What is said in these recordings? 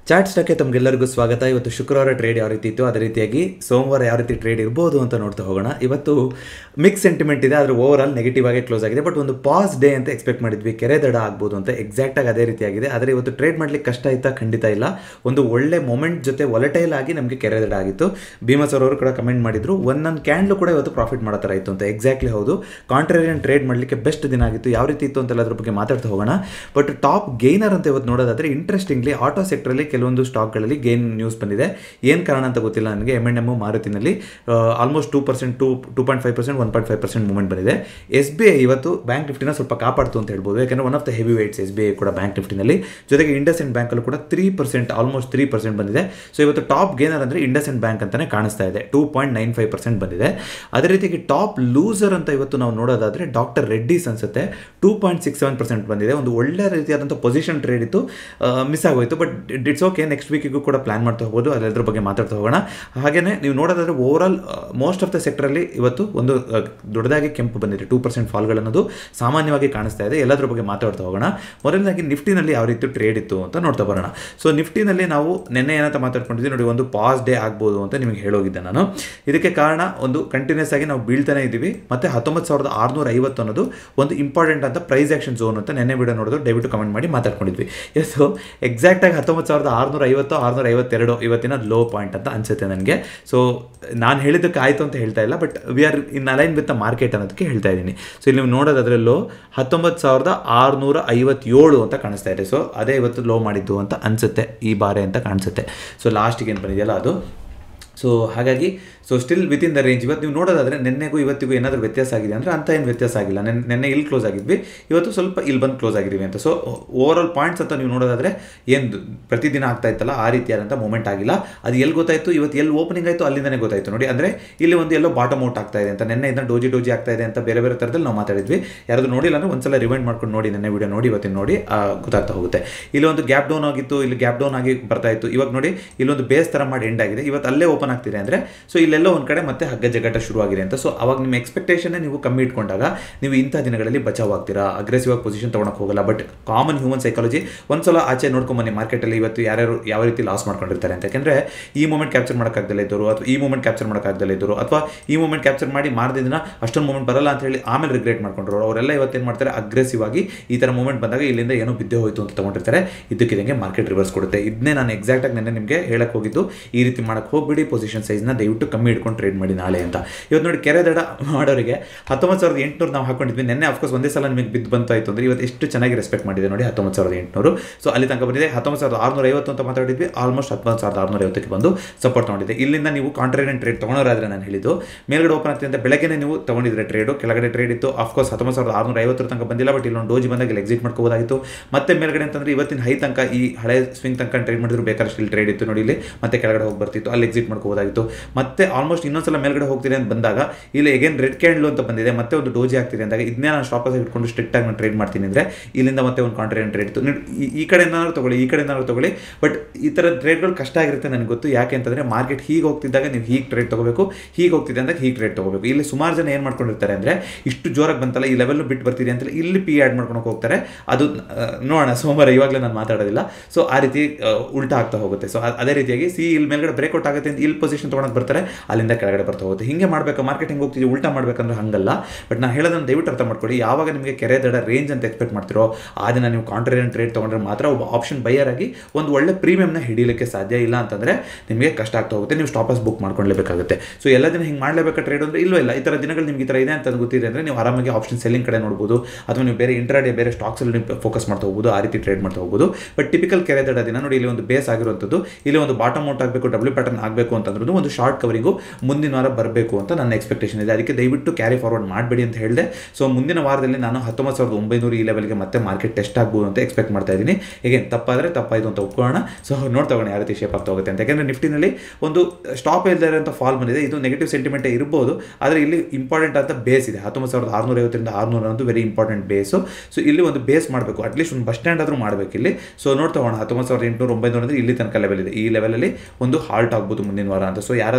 chat ಸ್ಟಾಕ್ಗೆ ತಮಗೆಲ್ಲರಿಗೂ ಸ್ವಾಗತ ಇವತ್ತು ಶುಕ್ರವಾರ ಟ್ರೇಡ್ ಯಾವ ರೀತಿ ಇತ್ತು ಅದೇ ರೀತಿಯಾಗಿ ಸೋಮವಾರ ಯಾವ ರೀತಿ ಟ್ರೇಡ್ ಇರ್ಬೋದು ಅಂತ ನೋಡ್ತಾ ಹೋಗೋಣ ಇವತ್ತು ಮಿಕ್ಸ್ ಸೆಂಟಿಮೆಂಟ್ ಇದೆ ಆದರೆ ಓವರ್ ಆಲ್ ನೆಗೆಟಿವ್ ಆಗಿ ಕ್ಲೋಸ್ ಆಗಿದೆ ಬಟ್ ಒಂದು ಪಾಸ್ ಡೇ ಅಂತ ಎಕ್ಸ್ಪೆಕ್ಟ್ ಮಾಡಿದ್ವಿ ಕೆರೆ ದಡ ಆಗ್ಬೋದು ಅಂತ ಎಕ್ಸಾಕ್ಟಾಗಿ ಅದೇ ರೀತಿಯಾಗಿದೆ ಆದರೆ ಇವತ್ತು ಟ್ರೇಡ್ ಮಾಡ್ಲಿಕ್ಕೆ ಕಷ್ಟ ಆಯ್ತಾ ಖಂಡಿತ ಇಲ್ಲ ಒಂದು ಒಳ್ಳೆ ಮೊಮೆಂಟ್ ಜೊತೆ ಒಲಟೈಲ್ ಆಗಿ ನಮಗೆ ಕೆರೆ ದಡ ಆಗಿತ್ತು ಭೀಮಸ್ ಅವರು ಕೂಡ ಕಮೆಂಟ್ ಮಾಡಿದ್ರು ಒಂದೊಂದು ಕ್ಯಾಂಡ್ಲು ಕೂಡ ಇವತ್ತು ಪ್ರಾಫಿಟ್ ಮಾಡೋ ಥರ ಇತ್ತು ಅಂತ ಎಕ್ಸಾಕ್ಟ್ಲಿ ಹೌದು ಕಾಂಟ್ರೇರಿಯನ್ ಟ್ರೇಡ್ ಮಾಡಲಿಕ್ಕೆ ಬೆಸ್ಟ್ ದಿನ ಆಗಿತ್ತು ಯಾವ ರೀತಿ ಇತ್ತು ಅಂತೆಲ್ಲ ಅದ್ರ ಬಗ್ಗೆ ಮಾತಾಡ್ತಾ ಹೋಗೋಣ ಬಟ್ ಟಾಪ್ ಗೇನರ್ ಅಂತ ಇವತ್ತು ನೋಡೋದಾದ್ರೆ ಇಂಟ್ರೆಸ್ಟಿಂಗ್ಲಿ ಆಟೋ ಸೆಕ್ಟ್ರಲ್ಲಿ ಕೆಲವೊಂದು ಸ್ಟಾಕ್ಗಳಲ್ಲಿ ಗೇನ್ ನ್ಯೂಸ್ ಬಂದಿದೆ ಏನು ಕಾರಣ ಅಂತ ಗೊತ್ತಿಲ್ಲ ನನಗೆ ಎಮ್ ಎಂಡ್ ಎಮ್ ಮಾರುತಿನಲ್ಲಿ almost two percent two two point five percent one point five percent movement ಬಂದಿದೆ ಎಸ್ ಬಿ ಐ ಇವತ್ತು ಬ್ಯಾಂಕ್ ನಿಫ್ಟಿನ ಸ್ವಲ್ಪ ಕಾಪಾಡ್ತು ಅಂತ ಹೇಳ್ಬೋದು ಯಾಕಂದರೆ one of the heavy weights S B I ಕೂಡ ಬ್ಯಾಂಕ್ ನಿಫ್ಟಿನಲ್ಲಿ ಜೊತೆಗೆ ಇಂಡಸ್ ಇಂಡ್ ಬ್ಯಾಂಕಲ್ಲೂ ಕೂಡ three percent almost three percent ಬಂದಿದೆ ಸೊ ಇವತ್ತು ಟಾಪ್ ಗೇನರ್ ಅಂದರೆ ಇಂಡಸ್ ಇಂಡ್ ಬ್ಯಾಂಕ್ ಅಂತಲೇ ಕಾಣಿಸ್ತಾ ಇದೆ two point nine five percent ಬಂದಿದೆ ಅದೇ ರೀತಿಯಾಗಿ ಟಾಪ್ ಲೂಸರ್ ಅಂತ ಇವತ್ತು ನಾವು ನೋಡೋದಾದರೆ ಡಾಕ್ಟರ್ ರೆಡ್ಡಿಸ್ ಅನ್ಸುತ್ತೆ two point six seven percent ಬಂದಿದೆ ಒಂದು ಒಳ್ಳೆ ರೀತಿಯಾದಂಥ ಪೊಸಿಷನ್ ಟ್ರೇಡ್ ಇತ್ತು ಮಿಸ್ ಆಗೋಯ್ತು ಬಟ್ ಇಟ್ಸ್ ಓಕೆ ನೆಕ್ಸ್ಟ್ ವೀಕಿಗೂ ಕೂಡ ಪ್ಲಾನ್ ಮಾಡ್ತಾ ಹೋಗ್ಬೋದು ಅದೆಲ್ಲದ್ರ ಬಗ್ಗೆ ಮಾತಾಡ್ತಾ ಹೋಗೋಣ ಹಾಗೆಯೇ ನೀವು ನೋಡೋದಾದ್ರೆ over all most of the ಸೆಕ್ಟರಲ್ಲಿ ಇವತ್ತು ಒಂದು ಆ, ದೊಡ್ಡದಾಗಿ ಕೆಂಪು ಬಂದಿದೆ ಟೂ ಪರ್ಸೆಂಟ್ ಫಾಲ್ಗಳನ್ನೋದು ಸಾಮಾನ್ಯವಾಗಿ ಕಾಣಿಸ್ತಾ ಇದೆ ಎಲ್ಲದ್ರ ಬಗ್ಗೆ ಮಾತಾಡ್ತಾ ಹೋಗೋಣ ಮೊದಲನೇದಾಗಿ ನಿಫ್ಟಿನಲ್ಲಿ ಯಾವ ರೀತಿ ಟ್ರೇಡ್ ಇತ್ತು ಅಂತ ನೋಡ್ತಾ ಬರೋಣ ಸೊ ನಿಫ್ಟಿನಲ್ಲಿ ನಾವು ನಿನ್ನೆ ಏನಂತ ಮಾತಾಡ್ಕೊಂಡಿದ್ವಿ ನೋಡಿ ಒಂದು ಪಾಸ್ ಡೇ ಆಗ್ಬೋದು ಅಂತ ನಿಮಗೆ ಹೇಳೋಗಿದ್ದೆ ನಾನು ಇದಕ್ಕೆ ಕಾರಣ ಒಂದು ಕಂಟಿನ್ಯೂಸ್ ಆಗಿ ನಾವು ಬೀಳ್ತಾನೆ ಇದ್ದೀವಿ ಮತ್ತೆ ಹತ್ತೊಂಬತ್ತು ಸಾವಿರದ ಆರುನೂರ ಐವತ್ತು ಅನ್ನೋದು ಒಂದು ಇಂಪಾರ್ಟೆಂಟ್ ಅಂತ ಪ್ರೈಸ್ ಆಕ್ಷನ್ ಝೋನ್ ಅಂತ ನೆನ್ನೆ ವಿಡಿಯೋ ನೋಡೋದು ದಯವಿಟ್ಟು ಕಮೆಂಟ್ ಮಾಡಿ ಮಾತಾಡ್ಕೊಂಡಿದ್ವಿ ಸೊ ಎಕ್ಸಾಕ್ಟಾಗಿ ಹತ್ತೊಂಬತ್ತು ಸಾವಿರದ ಆರುನೂರ ಐವತ್ತು ಆರುನೂರ ಐವತ್ತೆರಡು ಇವತ್ತಿನ ಲೋ ಪಾಯಿಂಟ್ ಅಂತ ಅನ್ಸುತ್ತೆ ನನಗೆ ಸೊ ನಾನು ಹೇಳಿದ್ದಕ್ಕೆ ಆಯಿತು ಅಂತ ಹೇಳ್ತಾ ಇಲ್ಲ but we are in align with the market ಅನ್ನೋದಕ್ಕೆ ಹೇಳ್ತಾ ಇದ್ದೀನಿ ಸೊ ಇಲ್ಲಿ ನೀವು ನೋಡೋದಾದ್ರೆ ಲೋ ಹತ್ತೊಂಬತ್ತು ಸಾವಿರದ ಆರುನೂರ ಐವತ್ತೇಳು ಅಂತ ಕಾಣಿಸ್ತಾ ಇದೆ ಸೊ ಅದೇ ಇವತ್ತು ಲೋ ಮಾಡಿದ್ದು ಅಂತ ಅನಿಸುತ್ತೆ ಈ ಬಾರಿ ಅಂತ ಕಾಣಿಸುತ್ತೆ ಸೊ ಲಾಸ್ಟಿಗೆ ಏನು ಬಂದಿದೆಯಲ್ಲ ಅದು ಸೊ ಹಾಗಾಗಿ so still within the range ಇವತ್ತು ನೀವು ನೋಡೋದಾದ್ರೆ ನಿನ್ನೆಗೂ ಇವತ್ತಿಗೂ ಏನಾದರೂ ವ್ಯತ್ಯಾಸ ಆಗಿದೆ ಅಂದರೆ ಅಂತ ಏನು ವ್ಯತ್ಯಾಸ ಆಗಿಲ್ಲ ನೆನ್ನೆ ನೆನ್ನೆ ಇಲ್ಲಿ ಕ್ಲೋಸ್ ಆಗಿದ್ವಿ ಇವತ್ತು ಸ್ವಲ್ಪ ಇಲ್ಲಿ ಬಂದು ಕ್ಲೋಸ್ ಆಗಿದ್ದೀವಿ ಅಂತ ಸೊ ಓವರ್ ಆಲ್ ಪಾಯಿಂಟ್ಸ್ ಅಂತ ನೀವು ನೋಡೋದಾದ್ರೆ ಏನು ಪ್ರತಿದಿನ ಆಗ್ತಾ ಇತ್ತಲ್ಲ ಆ ರೀತಿಯಾದಂಥ ಮೂಮೆಂಟ್ ಆಗಿಲ್ಲ ಅದು ಎಲ್ಲಿ ಗೊತ್ತಾಯಿತು ಇವತ್ತು ಎಲ್ಲಿ ಓಪನಿಂಗ್ ಆಯಿತು ಅಲ್ಲಿಂದನೇ ಗೊತ್ತಾಯಿತು ನೋಡಿ ಅಂದರೆ ಇಲ್ಲಿ ಒಂದು ಎಲ್ಲೋ ಬಾಟಮ್ ಔಟ್ ಆಗ್ತಾ ಇದೆ ಅಂತ ನೆನ್ನೆ ಇದನ್ನ ಡೋಜಿ ಡೋಜಿ ಆಗ್ತಾ ಇದೆ ಅಂತ ಬೇರೆ ಬೇರೆ ಥರದಲ್ಲಿ ನಾವು ಮಾತಾಡಿದ್ವಿ ಯಾರಾದರೂ ನೋಡಿಲ್ಲ ಅಂದರೆ ಒಂದ್ಸಲ ರಿವೈಂಡ್ ಮಾಡ್ಕೊಂಡು ನೋಡಿ ನೆನ್ನೆ ವಿಡಿಯೋ ನೋಡಿ ಇವತ್ತಿನ ನೋಡಿ ಆ, ಗೊತ್ತಾಗ್ತಾ ಹೋಗುತ್ತೆ ಇಲ್ಲಿ ಒಂದು ಗ್ಯಾಪ್ ಡೌನ್ ಆಗಿತ್ತು ಇಲ್ಲಿ ಗ್ಯಾಪ್ ಡೌನ್ ಆಗಿ ಬರ್ತಾ ಇತ್ತು ಇವಾಗ ನೋಡಿ ಇಲ್ಲೊಂದು ಬೇಸ್ ಥರ ಮಾಡಿ ಎಂಡ್ ಆಗಿದೆ ಇವತ್ತು ಅಲ್ಲೇ ಓಪನ್ ಆಗ್ತಿದೆ ಅಂದರೆ ಸೊ ಇಲ್ಲೆಲ್ಲೋ ಒಂದು ಕಡೆ ಮತ್ತೆ ಹಗ್ಗ ಜಗ್ಗಾಟ ಶುರುವಾಗಿದೆ ಅಂತ ಸೊ ಅವಾಗ ನಿಮ್ಮ ಎಕ್ಸ್ಪೆಕ್ಟೇಷನ್ನೇ ನೀವು ಕಮ್ಮಿ ಇಟ್ಕೊಂಡಾಗ ನೀವು ಇಂಥ ದಿನಗಳಲ್ಲಿ ಬಚಾವ್ ಆಗ್ತೀರಾ ಅಗ್ರೆಸಿವ್ ಆಗಿ ಪೊಸಿಷನ್ ತೊಗೊಳಕ್ಕೆ ಹೋಗಲ್ಲ ಬಟ್ ಕಾಮನ್ ಹ್ಯೂಮನ್ ಸೈಕಾಲಜಿ ಒಂದ್ಸಲ ಆಚೆ ನೋಡ್ಕೊಂಬನ್ನಿ ಮಾರ್ಕೆಟಲ್ಲಿ ಇವತ್ತು ಯಾರ್ಯಾರು ಯಾವ ರೀತಿ ಲಾಸ್ ಮಾಡ್ಕೊಂಡಿರ್ತಾರೆ ಅಂತ ಯಾಕೆಂದರೆ ಈ ಮೂಮೆಂಟ್ ಕ್ಯಾಪ್ಚರ್ ಮಾಡೋಕ್ಕಾಗ್ದಲ್ಲ ಇದ್ದರು ಅಥವಾ ಈ ಮೂಮೆಂಟ್ ಕ್ಯಾಪ್ಚರ್ ಮಾಡೋಕ್ಕಾಗ್ದಲ್ಲ ಇದ್ದರು ಅಥವಾ ಈ ಮೂಮೆಂಟ್ ಕ್ಯಾಪ್ಚರ್ ಮಾಡಿ ಮಾಡಿದ ದಿನ ಅಷ್ಟೊಂದು ಮೂಮೆಂಟ್ ಬರಲ್ಲ ಅಂತ ಹೇಳಿ ಆಮೇಲೆ ರಿಗ್ರೆಟ್ ಮಾಡ್ಕೊಂಡ್ರು ಅವರೆಲ್ಲ ಇವತ್ತೇನು ಮಾಡ್ತಾರೆ ಅಗ್ರೆಸಿವ್ ಆಗಿ ಈ ಥರ ಮೂಮೆಂಟ್ ಬಂದಾಗ ಇಲ್ಲಿಂದ ಏನೋ ಬಿದ್ದೆ ಹೋಯಿತು ಅಂತ ತೊಗೊಂಡಿರ್ತಾರೆ ಇದಕ್ಕಿದಂಗೆ ಮಾರ್ಕೆಟ್ ರಿವರ್ಸ್ ಕೊಡುತ್ತೆ ಇದನ್ನೇ ನಾನು ಎಕ್ಸಾಕ್ಟಾಗಿ ನೆನ್ನೆ ನಿಮಗೆ ಹೇಳಕ್ಕೆ ಹೋಗಿದ್ದು ಈ ರೀತಿ ಮಾಡಕ್ಕೆ ಹೋಗ್ಬಿಡಿ ಪೊಸಿಷನ್ ಸೈಜ್ನ ದಯವಿಟ್ಟು ಕಮ್ಮಿ ಇಟ್ಕೊಂಡು ಟ್ರೇಡ್ ಮಾಡಿ ನಾಳೆ ಅಂತ ಇವತ್ತು ನೋಡಿ ಕೆರೆ ದಡ ಮಾಡೋರಿಗೆ ಹತ್ತೊಂಬತ್ತು ಸಾವಿರದ ಎಂಟುನೂರು ನಾವು ಹಾಕೊಂಡಿದ್ವಿ ನೆನ್ನೆ ಅಫ್ಕೋರ್ಸ್ ಒಂದೇ ಸಲ ನಿಮಗೆ ಬಿದ್ದು ಬಂತಾಯಿತು ಅಂದರೆ ಇವತ್ತು ಎಷ್ಟು ಚೆನ್ನಾಗಿ ರೆಸ್ಪೆಕ್ಟ್ ಮಾಡಿದೆ ನೋಡಿ ಹತ್ತೊಂಬತ್ತು ಸಾವಿರದ ಎಂಟುನೂರು ಸೊ ಅಲ್ಲಿ ತನಕ ಬಂದಿದೆ ಹತ್ತೊಂಬತ್ತು ಸಾವಿರದ ಆರುನೂರ ಐವತ್ತು ಅಂತ ಮಾತಾಡಿದ್ವಿ ಆಲ್ಮೋಸ್ಟ್ ಹತ್ತೊಂಬತ್ತು ಸಾವಿರದ ಆರುನೂರ ಐವತ್ತಕ್ಕೆ ಬಂದು ಸಪೋರ್ಟ್ ತೊಗೊಂಡಿದೆ ಇಲ್ಲಿಂದ ನೀವು ಕಾಂಟ್ರೇರಿಯನ್ ಟ್ರೇಡ್ ತೊಗೊಳೋರಾದ್ರೆ ನಾನು ಹೇಳಿದ್ದು ಮೇಲ್ಗಡೆ ಓಪನ್ ಆಗ್ತಿದೆ ಅಂತ ಬೆಳಗ್ಗೆ ನೀವು ತೊಗೊಂಡಿದ್ರೆ ಟ್ರೇಡು ಕೆಳಗಡೆ ಟ್ರೇಡ್ ಇತ್ತು ಅಫ್ಕೋರ್ಸ್ ಹತ್ತೊಂಬತ್ತು ಸಾವಿರದ ಆರುನೂರ ಐವತ್ತರ ತನಕ ಬಂದಿಲ್ಲ ಬಟ್ ಇಲ್ಲೊಂದು ಡೋಜಿ ಬಂದಾಗ ಇಲ್ಲಿ ಎಕ್ಸಿಟ್ ಮಾಡ್ಕೋಬೋದಾಗಿತ್ತು ಮತ್ತೆ ಮೇಲ್ಗಡೆ ಅಂತಂದ್ರೆ ಇವತ್ತಿನ ಹೈ ತನಕ ಈ ಹಳೆ ಸ್ವಿಂಗ್ ತನಕ ಟ್ರೇಡ್ ಮಾಡಿದ್ರು ಬೇಕಾದ್ರೆ ಇಲ್ಲಿ ಟ್ರೇಡ್ ಇತ್ತು ನೋಡಿ ಇಲ್ಲಿ ಮತ್ತೆ ಕೆಳಗಡೆ ಹೋಗಿ ಬರ್ತಿತ್ತು ಅಲ್ಲಿ ಎಕ್ಸಿಟ್ ಮಾಡ್ಕೋಬೋದಾಗಿತ್ತು ಮತ್ತೆ ಆಲ್ಮೋಸ್ಟ್ ಇನ್ನೊಂದ್ಸಲ ಮೇಲ್ಗಡೆ ಹೋಗ್ತಿದೆ ಅಂತ ಬಂದಾಗ ಇಲ್ಲಿ ಎಗೇನ್ ರೆಡ್ ಕ್ಯಾಂಡ್ಲು ಅಂತ ಬಂದಿದೆ ಮತ್ತೆ ಒಂದು ಡೋಜಿ ಆಗ್ತಿದೆ ಅಂದಾಗ ಇದನ್ನೇ ನಾನು ಸ್ಟಾಪಸ್ ಇಟ್ಕೊಂಡು ಸ್ಟ್ರಿಕ್ಟ್ ಆಗಿ ನಾನು ಟ್ರೇಡ್ ಮಾಡ್ತೀನಿ ಅಂದರೆ ಇಲ್ಲಿಂದ ಮತ್ತೆ ಒಂದು ಕಾಂಟ್ರೇನ್ ಟ್ರೇಡ್ ಇತ್ತು ನೀವು ಈ- ಈ ಕಡೆಯಿಂದಾದ್ರೂ ತಗೊಳ್ಳಿ ಈ ಕಡೆಯಿಂದಾದ್ರೂ ತಗೊಳ್ಳಿ ಬಟ್ ಈ ಥರ ಟ್ರೇಡ್ಗಳು ಕಷ್ಟ ಆಗಿರುತ್ತೆ ನನಗೆ ಗೊತ್ತು ಯಾಕೆ ಅಂತಂದರೆ ಮಾರ್ಕೆಟ್ ಹೀಗೆ ಹೋಗ್ತಿದ್ದಾಗ ನೀವು ಹೀಗೆ ಟ್ರೇಡ್ ತಗೋಬೇಕು ಹೀಗೆ ಹೋಗ್ತಿದೆ ಅಂದಾಗ ಹೀಗೆ ಟ್ರೇಡ್ ತಗೋಬೇಕು ಇಲ್ಲಿ ಸುಮಾರು ಜನ ಏನು ಮಾಡ್ಕೊಂಡಿರ್ತಾರೆ ಅಂದರೆ ಇಷ್ಟು ಜೋರಾಗಿ ಬಂತಲ್ಲ ಈ ಲೆವೆಲ್ ಬಿಟ್ಟು ಬರ್ತಿದೆ ಅಂತೇಳಿ ಇಲ್ಲಿ ಪಿ ಆ್ಯಡ್ ಮಾಡ್ಕೊಂಡು ಹೋಗ್ತಾರೆ ಅದು ಆ, ನೋಡೋಣ ಸೋಮವಾರ ಇವಾಗಲೇ ನಾನು ಮಾತಾಡೋದಿಲ್ಲ ಸೊ ಆ ರೀತಿ ಆ, ಉಲ್ಟಾ ಆಗ್ತಾ ಹೋಗುತ್ತೆ ಸೊ ಅದೇ ರೀತಿಯಾಗಿ ಸಿ ಇಲ್ಲಿ ಮೇಲ್ಗಡೆ ಬ್ರೇಕ್ಔಟ್ ಆಗುತ್ತೆ ಅಂತ ಇಲ್ಲಿ ಪೊಸಿಷನ್ ತೊಗೊಳಕ್ಕೆ ಬರ್ತಾರೆ ಅಲ್ಲಿಂದ ಕೆಳಗಡೆ ಬರ್ತಾ ಹೋಗುತ್ತೆ ಹಿಂಗೆ ಮಾಡಬೇಕು ಮಾರ್ಕೆಟ್ ಹಿಂಗೆ ಹೋಗ್ತಿದೆ ಉಲ್ಟಾ ಮಾಡ್ಬೇಕಂದ್ರೆ ಹಂಗಲ್ಲ ಬಟ್ ನಾನು ಹೇಳೋದನ್ನು ದಯವಿಟ್ಟು ಅರ್ಥ ಮಾಡ್ಕೊಳ್ಳಿ ಯಾವಾಗ ನಿಮಗೆ ಕೆರೆ ದಡ ರೇಂಜ್ ಅಂತ ಎಕ್ಸ್ಪೆಕ್ಟ್ ಮಾಡ್ತಿರೋ ಆ ದಿನ ನೀವು ಕಾಂಟ್ರೇರಿಯನ್ ಟ್ರೇಡ್ ತೊಗೊಂಡ್ರೆ ಮಾತ್ರ ಒಬ್ಬ ಆಪ್ಷನ್ ಬೈಯರ್ ಆಗಿ ಒಂದು ಒಳ್ಳೆ ಪ್ರೀಮಿಯಂನ ಹಿಡಿಯಲಿಕ್ಕೆ ಸಾಧ್ಯ ಇಲ್ಲ ಅಂತಂದರೆ ನಿಮಗೆ ಕಷ್ಟ ಆಗ್ತಾ ಹೋಗುತ್ತೆ ನೀವು ಸ್ಟಾಪಸ್ ಬುಕ್ ಮಾಡ್ಕೊಳ್ಳೇಬೇಕಾಗುತ್ತೆ ಸೊ ಎಲ್ಲ ದಿನ ಹಿಂಗೆ ಮಾಡಲೇಬೇಕಾ ಟ್ರೇಡ್ ಅಂದರೆ ಇಲ್ಲವೇ ಇಲ್ಲ ಈ ಥರ ದಿನಗಳು ನಿಮ್ಗೆ ಈ ಥರ ಇದೆ ಅಂತ ಗೊತ್ತಿದೆ ಅಂದರೆ ನೀವು ಆರಾಮಾಗಿ ಆಪ್ಷನ್ ಸೆಲ್ಲಿಂಗ್ ಕಡೆ ನೋಡ್ಬೋದು ಅಥವಾ ನೀವು ಬೇರೆ ಇಂಟ್ರಾಡೇ ಬೇರೆ ಸ್ಟಾಕ್ಸಲ್ಲಿ ನೀವು ಫೋಕಸ್ ಮಾಡ್ತಾ ಹೋಗ್ಬೋದು ಆ ರೀತಿ ಟ್ರೇಡ್ ಮಾಡ್ತಾ ಹೋಗ್ಬೋದು ಬಟ್ ಟಿಪಿಕಲ್ ಕೆರೆ ದಡ ದಿನ ನೋಡಿ ಇಲ್ಲಿ ಒಂದು ಬೇಸ್ ಆಗಿರುವಂಥದ್ದು ಇಲ್ಲಿ ಒಂದು ಬಾಟಮ್ ಔಟ್ ಆಗಬೇಕು ಡಬ್ಲ್ಯೂ ಪ್ಯಾಟರ್ನ್ ಆಗಬೇಕು ಅಂತಂದ್ರೂ ಒಂದು ಶಾರ್ಟ್ ಕವರಿಂಗು ಮುಂದಿನ ವಾರ ಬರಬೇಕು ಅಂತ ನನ್ನ ಎಕ್ಸ್ಪೆಕ್ಟೇಷನ್ ಇದೆ ಅದಕ್ಕೆ ದಯವಿಟ್ಟು ಕ್ಯಾರಿ ಫಾರ್ವರ್ಡ್ ಮಾಡಬೇಡಿ ಅಂತ ಹೇಳಿದೆ ಸೊ ಮುಂದಿನ ವಾರದಲ್ಲಿ ನಾನು ಹತ್ತೊಂಬತ್ತು ಸಾವಿರದ ಒಂಬೈನೂರು ಈ ಲೆವೆಲ್ಗೆ ಮತ್ತೆ ಮಾರ್ಕೆಟ್ ಟೆಸ್ಟ್ ಆಗ್ಬೋದು ಅಂತ ಎಕ್ಸ್ಪೆಕ್ಟ್ ಮಾಡ್ತಾ ಇದ್ದೀನಿ ಹೇಗೆ ತಪ್ಪಾದರೆ ತಪ್ಪಾಯಿತು ಅಂತ ಒಪ್ಕೊಳ್ಳೋಣ ಸೊ ನೋಡ್ತಾ ಹೋಗೋಣ ಯಾವ ರೀತಿ ಶೇಪ್ ಆಗ್ತಾ ಹೋಗುತ್ತೆ ಅಂತ ಯಾಕೆಂದರೆ ನಿಫ್ಟಿನಲ್ಲಿ ಒಂದು ಸ್ಟಾಪ್ ಇಲ್ಲದೆ ಇರೋಂಥ ಫಾಲ್ ಬಂದಿದೆ ಇದು ನೆಗೆಟಿವ್ ಸೆಂಟಿಮೆಂಟೇ ಇರ್ಬೋದು ಆದರೆ ಇಲ್ಲಿ ಇಂಪಾರ್ಟೆಂಟ್ ಅಂತ ಬೇಸ್ ಇದೆ ಹತ್ತೊಂಬತ್ತು ಸಾವಿರದ ಆರುನೂರ ಐವತ್ತರಿಂದ ಆರುನೂರ ಅನ್ನೋದು ವೆರಿ ಇಂಪಾರ್ಟೆಂಟ್ ಬೇಸು ಸೊ ಇಲ್ಲಿ ಒಂದು ಬೇಸ್ ಮಾಡಬೇಕು ಅಟ್ಲೀಸ್ಟ್ ಒಂದು ಬಸ್ ಸ್ಟ್ಯಾಂಡ್ ಆದರೂ ಮಾಡಬೇಕು ಇಲ್ಲಿ ಸೊ ನೋಡ್ತಾ ಹೋಗೋಣ ಹತ್ತೊಂಬತ್ತು ಸಾವಿರದ ಎಂಟುನೂರ ಒಂಬೈನೂರ ಅಂದರೆ ಇಲ್ಲಿ ತನಕ ಲೆವೆಲ್ ಇದೆ ಈ ಲೆವೆಲಲ್ಲಿ ಒಂದು ಹಾಲ್ಟ್ ಆಗ್ಬೋದು ಮುಂದಿನ ವಾರ ಅಂತ ಸೊ ಯಾರಾದರೂ ಆಪ್ಷನ್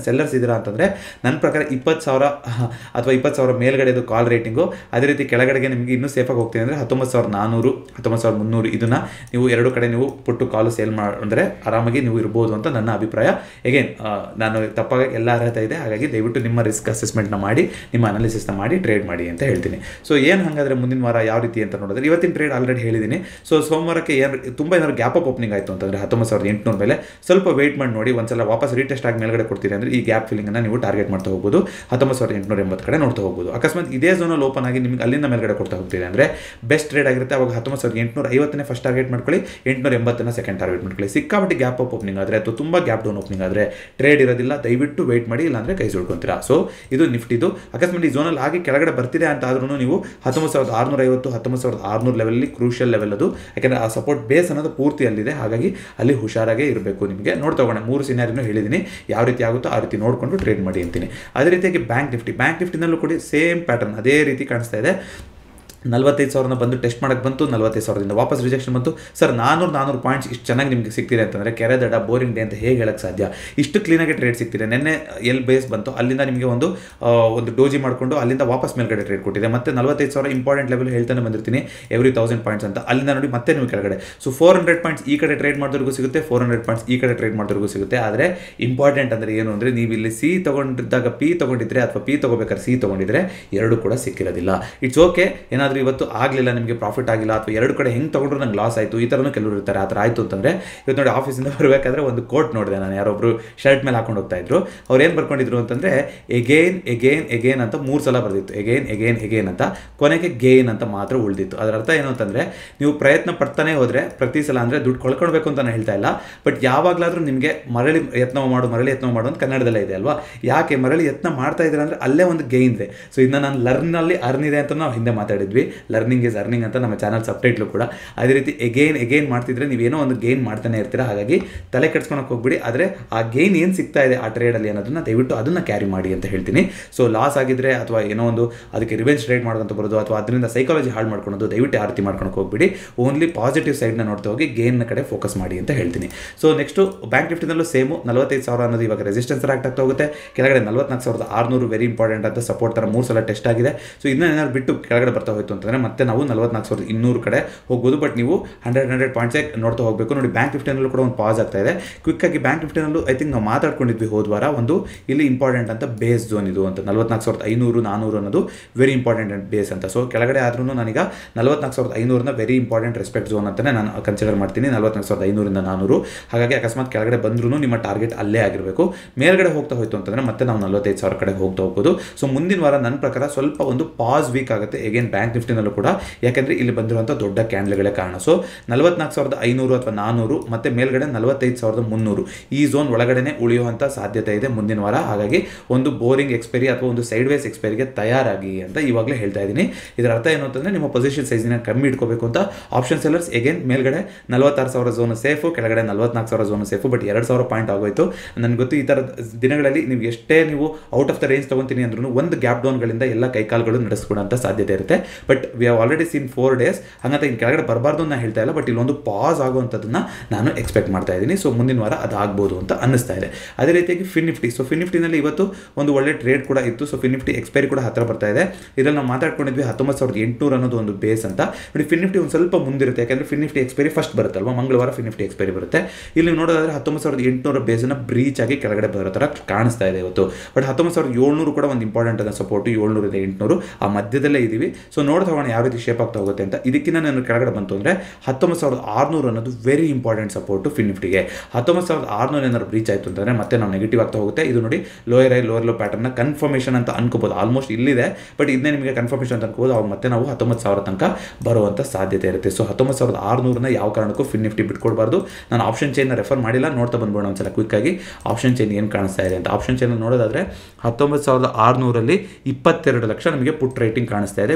ಸೆಲ್ಲರ್ಸ್ ಇದ್ದೀರಾ ಅಂತಂದರೆ ನನ್ನ ಪ್ರಕಾರ ಇಪ್ಪತ್ತು ಸಾವಿರ ಅಥವಾ ಇಪ್ಪತ್ತು ಸಾವಿರ ಮೇಲ್ಗಡೆದು ಕಾಲ್ ರೇಟಿಂಗು ಅದೇ ರೀತಿ ಕೆಳಗಡೆಗೆ ನಿಮಗೆ ಇನ್ನೂ ಸೇಫಾಗಿ ಹೋಗ್ತೀನಿ ಅಂದರೆ ಹತ್ತೊಂಬತ್ತು ಸಾವಿರದ ನಾನ್ನೂರು ಹತ್ತೊಂಬತ್ತು ಸಾವಿರದ ಮುನ್ನೂರು ಇದನ್ನು ನೀವು ಎರಡು ಕಡೆ ನೀವು ಪುಟ್ಟು ಕಾಲು ಸೇಲ್ ಮಾಡಿದ್ರೆ ಆರಾಮಾಗಿ ನೀವು ಇರ್ಬೋದು ಅಂತ ನನ್ನ ಅಭಿಪ್ರಾಯ ಎಗೇನ್ ನಾನು ತಪ್ಪಾಗಿ ಎಲ್ಲ ಅರ್ಹತೆ ಇದೆ ಹಾಗಾಗಿ ದಯವಿಟ್ಟು ನಿಮ್ಮ ರಿಸ್ಕ್ ಅಸೆಸ್ಮೆಂಟ್ನ ಮಾಡಿ ನಿಮ್ಮ ಅನಾಲಿಸಿಸ್ನ ಮಾಡಿ ಟ್ರೇಡ್ ಮಾಡಿ ಅಂತ ಹೇಳ್ತೀನಿ ಸೊ ಏನು ಹಾಗಾದರೆ ಮುಂದಿನ ವಾರ ಯಾವ ರೀತಿ ಅಂತ ನೋಡಿದ್ರೆ ಇವತ್ತಿನ ಟ್ರೇಡ್ ಆಲ್ರೆಡಿ ಹೇಳಿದ್ದೀನಿ ಸೊ ಸೋಮವಾರಕ್ಕೆ ಏನು ತುಂಬ ಏನಾದ್ರು ಗ್ಯಾಪ್ ಅಪ್ ಓಪನಿಂಗ್ ಆಯಿತು ಅಂತಂದರೆ ಹತ್ತೊಂಬತ್ತು ಸಾವಿರದ ಎಂಟುನೂರ ಮೇಲೆ ಸ್ವಲ್ಪ ವೆಯ್ಟ್ ಮಾಡಿ ನೋಡಿ ಒಂದ್ಸಲ ವಾಪಸ್ ರೀಟೆಸ್ಟ್ ಆಗಿ ಮೇಲ್ಗಡೆ ಕೊಡ್ತೀರಿ ಅಂದರೆ ಈ ಗ್ಯಾಪ್ ಫಿಲ್ಲಿಂಗನ್ನು ನೀವು ಟಾರ್ಗೆಟ್ ಮಾಡ್ತಾ ಹೋಗ್ಬೋದು ಹತ್ತೊಂಬತ್ತು ಸಾವಿರದ ಎಂಟುನೂರ ಎಂಬತ್ತು ಕಡೆ ನೋಡ್ತಾ ಹೋಗ್ಬೋದು ಅಕಸ್ಮಾತ್ ಇದೇ ಝೋನಲ್ಲಿ ಓಪನ್ ಆಗಿ ನಿಮಗೆ ಅಲ್ಲಿಂದ ಮೇಲ್ಗಡೆ ಕೊಡ್ತಾ ಹೋಗ್ತೀರಿ ಅಂದರೆ ಬೆಸ್ಟ್ ಟ್ರೇಡ್ ಆಗಿರುತ್ತೆ ಅವಾಗ ಹತ್ತೊಂಬತ್ತು ಸಾವಿರದ ಎಂಟುನೂರ ಐವತ್ತನೇ ಫಸ್ಟ್ ಟಾರ್ಗೆಟ್ ಮಾಡ್ಕೊಳ್ಳಿ ಎಂಟುನೂರ ಎಂಬತ್ತನ್ನ ಸೆಕೆಂಡ್ ಟಾರ್ಗೆಟ್ ಮಾಡ್ಕೊಳ್ಳಿ ಸಿಕ್ಕಾಪಟ್ಟೆ ಗ್ಯಾಪ್ ಅಪ್ ಓಪನಿಂಗ್ ಆದರೆ ಅಥವಾ ತುಂಬ ಗ್ಯಾಪ್ ಡೌನ್ ಓಪನಿಂಗ್ ಆದರೆ ಟ್ರೇಡ್ ಇರೋದಿಲ್ಲ ದಯವಿಟ್ಟು ವೆಯ್ಟ್ ಮಾಡಿ ಇಲ್ಲಾಂದರೆ ಕೈ ಸುಡ್ಕೊಂತೀರಾ ಸೊ ಇದು ನಿಫ್ಟಿದು ಅಕಸ್ಮಾತ್ ಈ ಝೋನಲ್ಲಿ ಆಗಿ ಕೆಳಗಡೆ ಬರ್ತಿದೆ ಅಂತ ಆದ್ರೂ ನೀವು ಹತ್ತೊಂಬತ್ತು ಸಾವಿರದ ಆರುನೂರ ಐವತ್ತು ಹತ್ತೊಂಬತ್ತು ಸಾವಿರದ ಆರುನೂರು ಲೆವೆಲಲ್ಲಿ ಕ್ರೂಷಿಯಲ್ ಲೆವೆಲ್ ಅದು ಯಾಕಂದರೆ ಆ ಸಪೋರ್ಟ್ ಬೇಸ್ ಅನ್ನೋದು ಪೂರ್ತಿ ಅಲ್ಲಿದೆ ಹಾಗಾಗಿ ಅಲ್ಲಿ ಹುಷಾರಾಗೇ ಇರಬೇಕು ನಿಮಗೆ ನೋಡಿ ತಗೋಣ ಮೂರು ಸಿನಾರಿನೂ ಹೇಳಿದ್ದೀನಿ ಯಾವ ರೀತಿ ಆಗುತ್ತೋ ಆ ರೀತಿ ನೋಡಿಕೊಂಡು ಟ್ರೇಡ್ ಮಾಡಿ ಅಂತೀನಿ ಅದೇ ರೀತಿಯಾಗಿ ಬ್ಯಾಂಕ್ ನಿಫ್ಟಿ ಬ್ಯಾಂಕ್ ನಿಫ್ಟಿನಲ್ಲೂ ಕೂಡ ಸೇಮ್ ಪ್ಯಾಟರ್ನ್ ಅದೇ ರೀತಿ ಕಾಣಿಸ್ತಾ ಇದೆ ನಲ್ವತ್ತೈದು ಸಾವಿರನ ಬಂದು ಟೆಸ್ಟ್ ಮಾಡಕ್ಕೆ ಬಂತು ನಲ್ವತ್ತೈದು ಸಾವಿರದಿಂದ ವಾಪಸ್ ರಿಜೆಕ್ಷನ್ ಬಂತು ಸರ್ ನಾನೂರು ನಾನೂರು ಪಾಯಿಂಟ್ಸ್ ಇಷ್ಟು ಚೆನ್ನಾಗಿ ನಿಮಗೆ ಸಿಗ್ತಿದೆ ಅಂತಂದರೆ ಕೆರೆ ದಡ ಬೋರಿಂಗ್ ಡೇ ಅಂತ ಹೇಗೆ ಹೇಳಕ್ಕೆ ಸಾಧ್ಯ ಇಷ್ಟು ಕ್ಲೀನಾಗಿ ಟ್ರೇಡ್ ಸಿಗ್ತಿದೆ ನಿನ್ನೆ ಎಲ್ಲಿ ಬೇಸ್ ಬಂತು ಅಲ್ಲಿಂದ ನಿಮಗೆ ಒಂದು ಆ, ಒಂದು ಡೋಜಿ ಮಾಡಿಕೊಂಡು ಅಲ್ಲಿಂದ ವಾಪಸ್ ಮೇಲ್ಗಡೆ ಟ್ರೇಡ್ ಕೊಟ್ಟಿದೆ ಮತ್ತೆ ನಲ್ವತ್ತೈದು ಸಾವಿರ ಇಂಪಾರ್ಟೆಂಟ್ ಲೆವೆಲ್ ಹೇಳ್ತಾನೆ ಬಂದಿರ್ತೀನಿ ಎವ್ರಿ ತೌಸಂಡ್ ಪಾಯಿಂಟ್ಸ್ ಅಂತ ಅಲ್ಲಿಂದ ನೋಡಿ ಮತ್ತೆ ನೀವು ಕೆಳಗಡೆ ಸೊ ಫೋರ್ ಹಂಡ್ರೆಡ್ ಪಾಯಿಂಟ್ಸ್ ಈ ಕಡೆ ಟ್ರೇಡ್ ಮಾಡಿದವ್ರಿಗೂ ಸಿಗುತ್ತೆ ಫೋರ್ ಹಂಡ್ರೆಡ್ ಪಾಯಿಂಟ್ಸ್ ಈ ಕಡೆ ಟ್ರೇಡ್ ಮಾಡಿದವ್ರಿಗೂ ಸಿಗುತ್ತೆ ಆದರೆ ಇಂಪಾರ್ಟೆಂಟ್ ಅಂದರೆ ಏನು ಅಂದರೆ ನೀವು ಇಲ್ಲಿ ಸಿ ತೊಗೊಂಡಿದ್ದಾಗ ಪಿ ತೊಗೊಂಡಿದ್ರೆ ಅಥವಾ ಪಿ ತೊಗೋಬೇಕಾದ್ರೆ ಸಿ ತೊಗೊಂಡಿದ್ರೆ ಎರಡು ಕೂಡ ಸಿಕ್ಕಿರೋದಿಲ್ಲ ಇಟ್ಸ್ ಓಕೆ ಏನಾದರೂ ಇವತ್ತು ಆಗಲಿಲ್ಲ ನಿಮಗೆ ಪ್ರಾಫಿಟ್ ಆಗಿಲ್ಲ ಅಥವಾ ಎರಡು ಕಡೆ ಹೆಂಗೆ ತೊಗೊಂಡ್ರು ನಂಗೆ ಲಾಸ್ ಆಯಿತು ಈ ಥರನೂ ಕೆಲವರು ಇರ್ತಾರೆ ಆ ಥರ ಆಯಿತು ಅಂತಂದರೆ ಇವತ್ತು ನೋಡಿ ಆಫೀಸಿಂದ ಬರಬೇಕಾದ್ರೆ ಒಂದು ಕೋಟ್ ನೋಡಿದೆ ನಾನು ಯಾರೊಬ್ಬರು ಶರ್ಟ್ ಮೇಲೆ ಹಾಕೊಂಡು ಹೋಗ್ತಾ ಇದ್ರು ಅವ್ರು ಏನು ಬರ್ಕೊಂಡಿದ್ರು ಅಂತಂದರೆ ಎಗೇನ್ ಎಗೇನ್ ಎಗೇನ್ ಅಂತ ಮೂರು ಸಲ ಬರೆದಿತ್ತು ಎಗೇನ್ ಎಗೇನ್ ಎಗೇನ್ ಅಂತ ಕೊನೆಗೆ ಗೇನ್ ಅಂತ ಮಾತ್ರ ಉಳಿದಿತ್ತು ಅದರ ಅರ್ಥ ಏನು ಅಂತಂದರೆ ನೀವು ಪ್ರಯತ್ನ ಪಡ್ತಾನೆ ಹೋದರೆ ಪ್ರತಿ ಸಲ ಅಂದರೆ ದುಡ್ಡು ಕಳ್ಕೊಳ್ಬೇಕು ಅಂತ ನಾನು ಹೇಳ್ತಾ ಇಲ್ಲ ಬಟ್ ಯಾವಾಗಲಾದರೂ ನಿಮಗೆ ಮರಳಿ ಯತ್ನ ಮಾಡು ಮರಳಿ ಯತ್ನ ಮಾಡು ಅಂತ ಕನ್ನಡದಲ್ಲೇ ಇದೆ ಅಲ್ವಾ ಯಾಕೆ ಮರಳಿ ಯತ್ನ ಮಾಡ್ತಾ ಇದ್ದೀರಾ ಅಂದರೆ ಅಲ್ಲೇ ಒಂದು ಗೇನ್ ಇದೆ ಸೊ ಇದನ್ನ ನಾನು ಲರ್ನಲ್ಲಿ ಅರ್ನ್ ಇದೆ ಅಂತ ನಾವು ಹಿಂದೆ ಮಾತಾಡಿದ್ವಿ ಲರ್ನಿಂಗ್ ಇಸ್ ಅರ್ನಿಂಗ್ ಅಂತ ನಮ್ಮ ಚಾನಲ್ ಸಬ್ಟೈಟ್ಲು ಕೂಡ ಅದೇ ರೀತಿ ಎಗೇನ್ ಎಗೇನ್ ಮಾಡ್ತಿದ್ರೆ ನೀವೇನೋ ಒಂದು ಗೇನ್ ಮಾಡ್ತಾನೆ ಇರ್ತೀರಾ ಹಾಗಾಗಿ ತಲೆ ಕೆಡ್ಸ್ಕೊಳಕ್ಕೆ ಹೋಗ್ಬಿಡಿ ಆದರೆ ಆ ಗೇನ್ ಏನು ಸಿಗ್ತಾ ಇದೆ ಆ ಟ್ರೇಡಲ್ಲಿ ಅನ್ನೋದನ್ನ ದಯವಿಟ್ಟು ಅದನ್ನು ಕ್ಯಾರಿ ಮಾಡಿ ಅಂತ ಹೇಳ್ತೀನಿ ಸೊ ಲಾಸ್ ಆಗಿದ್ರೆ ಅಥವಾ ಏನೋ ಒಂದು ಅದಕ್ಕೆ ರಿವೆಂಜ್ ಟ್ರೇಡ್ ಮಾಡ್ಕೊಂತ ಬರೋದು ಅಥವಾ ಅದರಿಂದ ಸೈಕಾಲಜಿ ಹಾಳು ಮಾಡ್ಕೊಳೋದು ದಯವಿಟ್ಟು ಆ ರೀತಿ ಮಾಡ್ಕೊಳಕ್ಕೆ ಹೋಗ್ಬಿಡಿ ಓನ್ಲಿ ಪಾಸಿಟಿವ್ ಸೈಡ್ನ ನೋಡ್ತಾ ಹೋಗಿ ಗೇನ್ನ ಕಡೆ ಫೋಕಸ್ ಮಾಡಿ ಅಂತ ಹೇಳ್ತೀನಿ ಸೊ ನೆಕ್ಸ್ಟು ಬ್ಯಾಂಕ್ ನಿಫ್ಟಿನಲ್ಲೂ ಸೇಮು ನಲವತ್ತೈದು ಸಾವಿರ ಅನ್ನೋದು ಇವಾಗ ರೆಸಿಸ್ಟೆನ್ಸ್ ಆಕ್ಟ್ ಆಗ್ತಾ ಹೋಗುತ್ತೆ ಕೆಳಗಡೆ ನಲವತ್ನಾಲ್ಕು ಸಾವಿರದ ಆರುನೂರು ವೆರಿ ಇಂಪಾರ್ಟೆಂಟ್ ಅಂತ ಸಪೋರ್ಟ್ ಥರ ಮೂರು ಸಲ ಟೆಸ್ಟ್ ಆಗಿದೆ ಸೊ ಇದನ್ನ ಏನಾದ್ರು ಬಿಟ್ಟು ಕೆಳಗಡೆ ಬರ್ತಾ ಹೋಯ್ತು ಅಂತಂದರೆ ಮತ್ತೆ ನಾವು ನಲವತ್ನಾಲ್ಕು ಸಾವಿರದ ಇನ್ನೂರು ಕಡೆ ಹೋಗ್ಬೋದು ಬಟ್ ನೀವು ಹಂಡ್ರೆಡ್ ಹಂಡ್ರೆಡ್ ಪಾಯಿಂಟ್ಸೇ ನೋಡ್ತಾ ಹೋಗಬೇಕು ನೋಡಿ ಬ್ಯಾಂಕ್ ನಿಫ್ಟಿನಲ್ಲೂ ಕೂಡ ಒಂದು ಪಾಸ್ ಆಗ್ತಾ ಇದೆ ಕ್ವಿಕ್ಕಾಗಿ ಬ್ಯಾಂಕ್ ನಿಫ್ಟಿನಲ್ಲೂ ಐ ಥಿಂಕ್ ನಾವು ಮಾತಾಡ್ಕೊಂಡಿದ್ವಿ ಹೋದ ವಾರ ಒಂದು ಇಲ್ಲಿ ಇಂಪಾರ್ಟೆಂಟ್ ಅಂತ ಬೇಸ್ ಝೋನ್ ಇದು ಅಂತ ನಲವತ್ನಾಲ್ಕು ಸಾವಿರದ ಐನೂರು ನಾನೂರು ಅನ್ನೋದು ವೆರಿ ಇಂಪಾರ್ಟೆಂಟ್ ಬೇಸ್ ಅಂತ ಸೊ ಕೆಳಗಡೆ ಆದ್ರೂ ನಾನೀಗ ನಲವತ್ನಾಲ್ಕು ಸಾವಿರದ ಐನೂರನ್ನ ವೆರಿ ಇಂಪಾರ್ಟೆಂಟ್ ರೆಸ್ಪೆಕ್ಟ್ ಝೋನ್ ಅಂತಲೇ ನಾನು ಕನ್ಸಿಡರ್ ಮಾಡ್ತೀನಿ ನಲವತ್ನಾಲ್ಕು ಸಾವಿರದ ಐನೂರಿಂದ ನಾನೂರು ಹಾಗಾಗಿ ಅಕಸ್ಮಾತ್ ಕೆಳಗಡೆ ಬಂದ್ರೂ ನಿಮ್ಮ ಟಾರ್ಗೆಟ್ ಅಲ್ಲೇ ಆಗಿರಬೇಕು ಮೇಲ್ಗಡೆ ಹೋಗ್ತಾ ಹೋಯ್ತು ಅಂತಂದರೆ ಮತ್ತೆ ನಾವು ನಲವತ್ತೈದು ಸಾವಿರ ಕಡೆ ಹೋಗ್ತಾ ಹೋಗ್ಬೋದು ಸೊ ಮುಂದಿನ ವಾರ ನನ್ನ ಪ್ರಕಾರ ಸ್ವಲ್ಪ ಒಂದು ಪಾಸ್ ವೀಕ್ ಆಗುತ್ತೆ ಎಗೇನ್ ಬ್ಯಾಂಕ್ ನಿಫ್ಟಿನಲ್ಲೂ ಕೂಡ ಯಾಕೆಂದರೆ ಇಲ್ಲಿ ಬಂದಿರುವಂಥ ದೊಡ್ಡ ಕ್ಯಾಂಡ್ಲ್ಗಳೇ ಕಾರಣ ಸೊ ನಲವತ್ನಾಲ್ಕು ಸಾವಿರದ ಐನೂರು ಅಥವಾ ನಾನೂರು ಮತ್ತೆ ಮೇಲ್ಗಡೆ ನಲವತ್ತೈದು ಸಾವಿರದ ಮುನ್ನೂರು ಈ ಝೋನ್ ಒಳಗಡೆನೆ ಉಳಿಯುವಂಥ ಸಾಧ್ಯತೆ ಇದೆ ಮುಂದಿನ ವಾರ ಹಾಗಾಗಿ ಒಂದು ಬೋರಿಂಗ್ ಎಕ್ಸ್ಪೈರಿ ಅಥವಾ ಒಂದು ಸೈಡ್ ವೇಸ್ ಎಕ್ಸ್ಪೈರಿಗೆ ತಯಾರಾಗಿ ಅಂತ ಇವಾಗಲೇ ಹೇಳ್ತಾ ಇದ್ದೀನಿ ಇದರ ಅರ್ಥ ಏನು ಅಂತಂದರೆ ನಿಮ್ಮ ಪೊಸಿಷನ್ ಸೈಜಿನ ಕಮ್ಮಿ ಇಟ್ಕೋಬೇಕು ಅಂತ ಆಪ್ಷನ್ ಸೆಲ್ಲರ್ಸ್ ಎಗೇನ್ ಮೇಲ್ಗಡೆ ನಲವತ್ತಾರು ಸಾವಿರ ಝೋನ್ ಸೇಫು ಕೆಳಗಡೆ ನಲವತ್ನಾಲ್ಕು ಸಾವಿರ ಝೋನ್ ಸೇಫು ಬಟ್ ಎರಡು ಸಾವಿರ ಪಾಯಿಂಟ್ ಆಗೋಯ್ತು ನನಗೆ ಗೊತ್ತು ಈ ಥರ ದಿನಗಳಲ್ಲಿ ನೀವು ಎಷ್ಟೇ ನೀವು ಔಟ್ ಆಫ್ ದ ರೇಂಜ್ ತೊಗೊತೀನಿ ಅಂದ್ರೂ ಒಂದು ಗ್ಯಾಪ್ ಡೌನ್ಗಳಿಂದ ಎಲ್ಲ ಕೈಕಾಲುಗಳು ನಡೆಸ್ಕೊಡೋಂಥ ಸಾಧ್ಯತೆ ಇರುತ್ತೆ but we have already seen four days ಹಾಗಂತ ಇನ್ನು ಕೆಳಗಡೆ ಬರಬಾರ್ದು ಅಂತ ಹೇಳ್ತಾ ಇಲ್ಲ ಬಟ್ ಇಲ್ಲೊಂದು ಪಾಸ್ ಆಗುವಂಥದ್ದನ್ನ ನಾನು ಎಕ್ಸ್ಪೆಕ್ಟ್ ಮಾಡ್ತಾ ಇದ್ದೀನಿ ಸೊ ಮುಂದಿನ ವಾರ ಅದಾಗ್ಬೋದು ಅಂತ ಅನ್ನಿಸ್ತಾ ಇದೆ ಅದೇ ರೀತಿಯಾಗಿ ಫಿನ್ ನಿಫ್ಟಿ ಸೊ ಫಿನ್ ನಿಫ್ಟಿನಲ್ಲಿ ಇವತ್ತು ಒಂದು ಒಳ್ಳೆ ಟ್ರೇಡ್ ಕೂಡ ಇತ್ತು ಸೊ ಫಿನ್ ನಿಫ್ಟಿ ಎಕ್ಸ್ಪೈರಿ ಕೂಡ ಹತ್ರ ಬರ್ತಾ ಇದೆ ಇದರಲ್ಲಿ ನಾವು ಮಾತಾಡ್ಕೊಂಡಿದ್ವಿ ಹತ್ತೊಂಬತ್ತು ಸಾವಿರದ ಎಂಟುನೂರು ಅನ್ನೋದು ಒಂದು ಬೇಸ್ ಅಂತ ನೋಡಿ ಫಿನ್ ನಿಫ್ಟಿ ಒಂದು ಸ್ವಲ್ಪ ಮುಂದಿರುತ್ತೆ ಯಾಕಂದರೆ ಫಿನ್ ನಿಫ್ಟಿ ಎಕ್ಸ್ಪೈರಿ ಫಸ್ಟ್ ಬರುತ್ತಲ್ವ ಮಂಗಳವಾರ ಫಿನ್ ನಿಫ್ಟಿ ಎಕ್ಸ್ಪೈರಿ ಬರುತ್ತೆ ಇಲ್ಲಿ ನೀವು ನೋಡೋದಾದ್ರೆ ಹತ್ತೊಂಬತ್ತು ಸಾವಿರದ ಎಂಟುನೂರ ಬೇಸನ್ನು ಬ್ರೀಚ್ ಆಗಿ ಕೆಳಗಡೆ ಬರೋ ಥರ ಕಾಣಿಸ್ತಾ ಇದೆ ಇವತ್ತು ಬಟ್ ಹತ್ತೊಂಬತ್ತು ಸಾವಿರದ ಏಳ್ನೂರು ಕೂಡ ಒಂದು ಇಂಪಾರ್ಟೆಂಟ್ ಆದ ಸಪೋರ್ಟು ಏಳ್ನೂರಿಂದ ಎಂಟುನೂರು ಆ ಮಧ್ಯದಲ್ಲೇ ಇದ್ದೀವಿ ಸೊ ನೋಡ್ತಾ ಹೋಗೋಣ ಯಾವ ರೀತಿ ಶೇಪ್ ಆಗ್ತಾ ಹೋಗುತ್ತೆ ಅಂತ ಇದಕ್ಕಿಂತ ನಾನು ಕೆಳಗಡೆ ಬಂತು ಅಂದರೆ ಹತ್ತೊಂಬತ್ತು ಸಾವಿರದ ಆರುನೂರು ಅನ್ನೋದು ವೆರಿ ಇಂಪಾರ್ಟೆಂಟ್ ಸಪೋರ್ಟು ಫಿನ್ ನಿಫ್ಟಿಗೆ ಹತ್ತೊಂಬತ್ತು ಸಾವಿರದ ಆರುನೂರು ಏನಾದ್ರು ಬ್ರೀಚ್ ಆಯಿತು ಅಂತಂದರೆ ಮತ್ತೆ ನಾವು ನೆಗೆಟಿವ್ ಆಗ್ತಾ ಹೋಗುತ್ತೆ ಇದು ನೋಡಿ lower I lower low pattern confirmation ಅಂತ ಅನ್ಕೋಬೋದು ಆಲ್ಮೋಸ್ಟ್ ಇಲ್ಲಿದೆ ಬಟ್ ಇದನ್ನೇ ನಿಮಗೆ ಕನ್ಫರ್ಮೇಷನ್ ಅಂತ ಅನ್ಕೋಬೋದು ಅವಾಗ ಮತ್ತೆ ನಾವು ಹತ್ತೊಂಬತ್ತು ಸಾವಿರ ತನಕ ಬರುವಂಥ ಸಾಧ್ಯತೆ ಇರುತ್ತೆ ಸೊ ಹತ್ತೊಂಬತ್ತು ಸಾವಿರದ ಆರುನೂರನ್ನ ಯಾವ ಕಾರಣಕ್ಕೂ ಫಿನ್ ನಿಫ್ಟಿ ಬಿಟ್ಕೊಡ್ಬಾರ್ದು ನಾನು ಆಪ್ಷನ್ ಚೈನ್ನ ರೆಫರ್ ಮಾಡಿಲ್ಲ ನೋಡ್ತಾ ಬಂದ್ಬೋಣ ಒಂದ್ಸಲ ಕ್ವಿಕ್ಕಾಗಿ ಆಪ್ಷನ್ ಚೈನ್ ಏನು ಕಾಣಿಸ್ತಾ ಇದೆ ಅಂತ ಆಪ್ಷನ್ ಚೈನ್ ನೋಡೋದಾದ್ರೆ ಹತ್ತೊಂಬತ್ತು ಸಾವಿರದ ಆರುನೂರಲ್ಲಿ ಇಪ್ಪತ್ತೆರಡು ಲಕ್ಷ ನಮಗೆ ಪುಟ್ ರೇಟಿಂಗ್ ಕಾಣಿಸ್ತಾ ಇದೆ which is very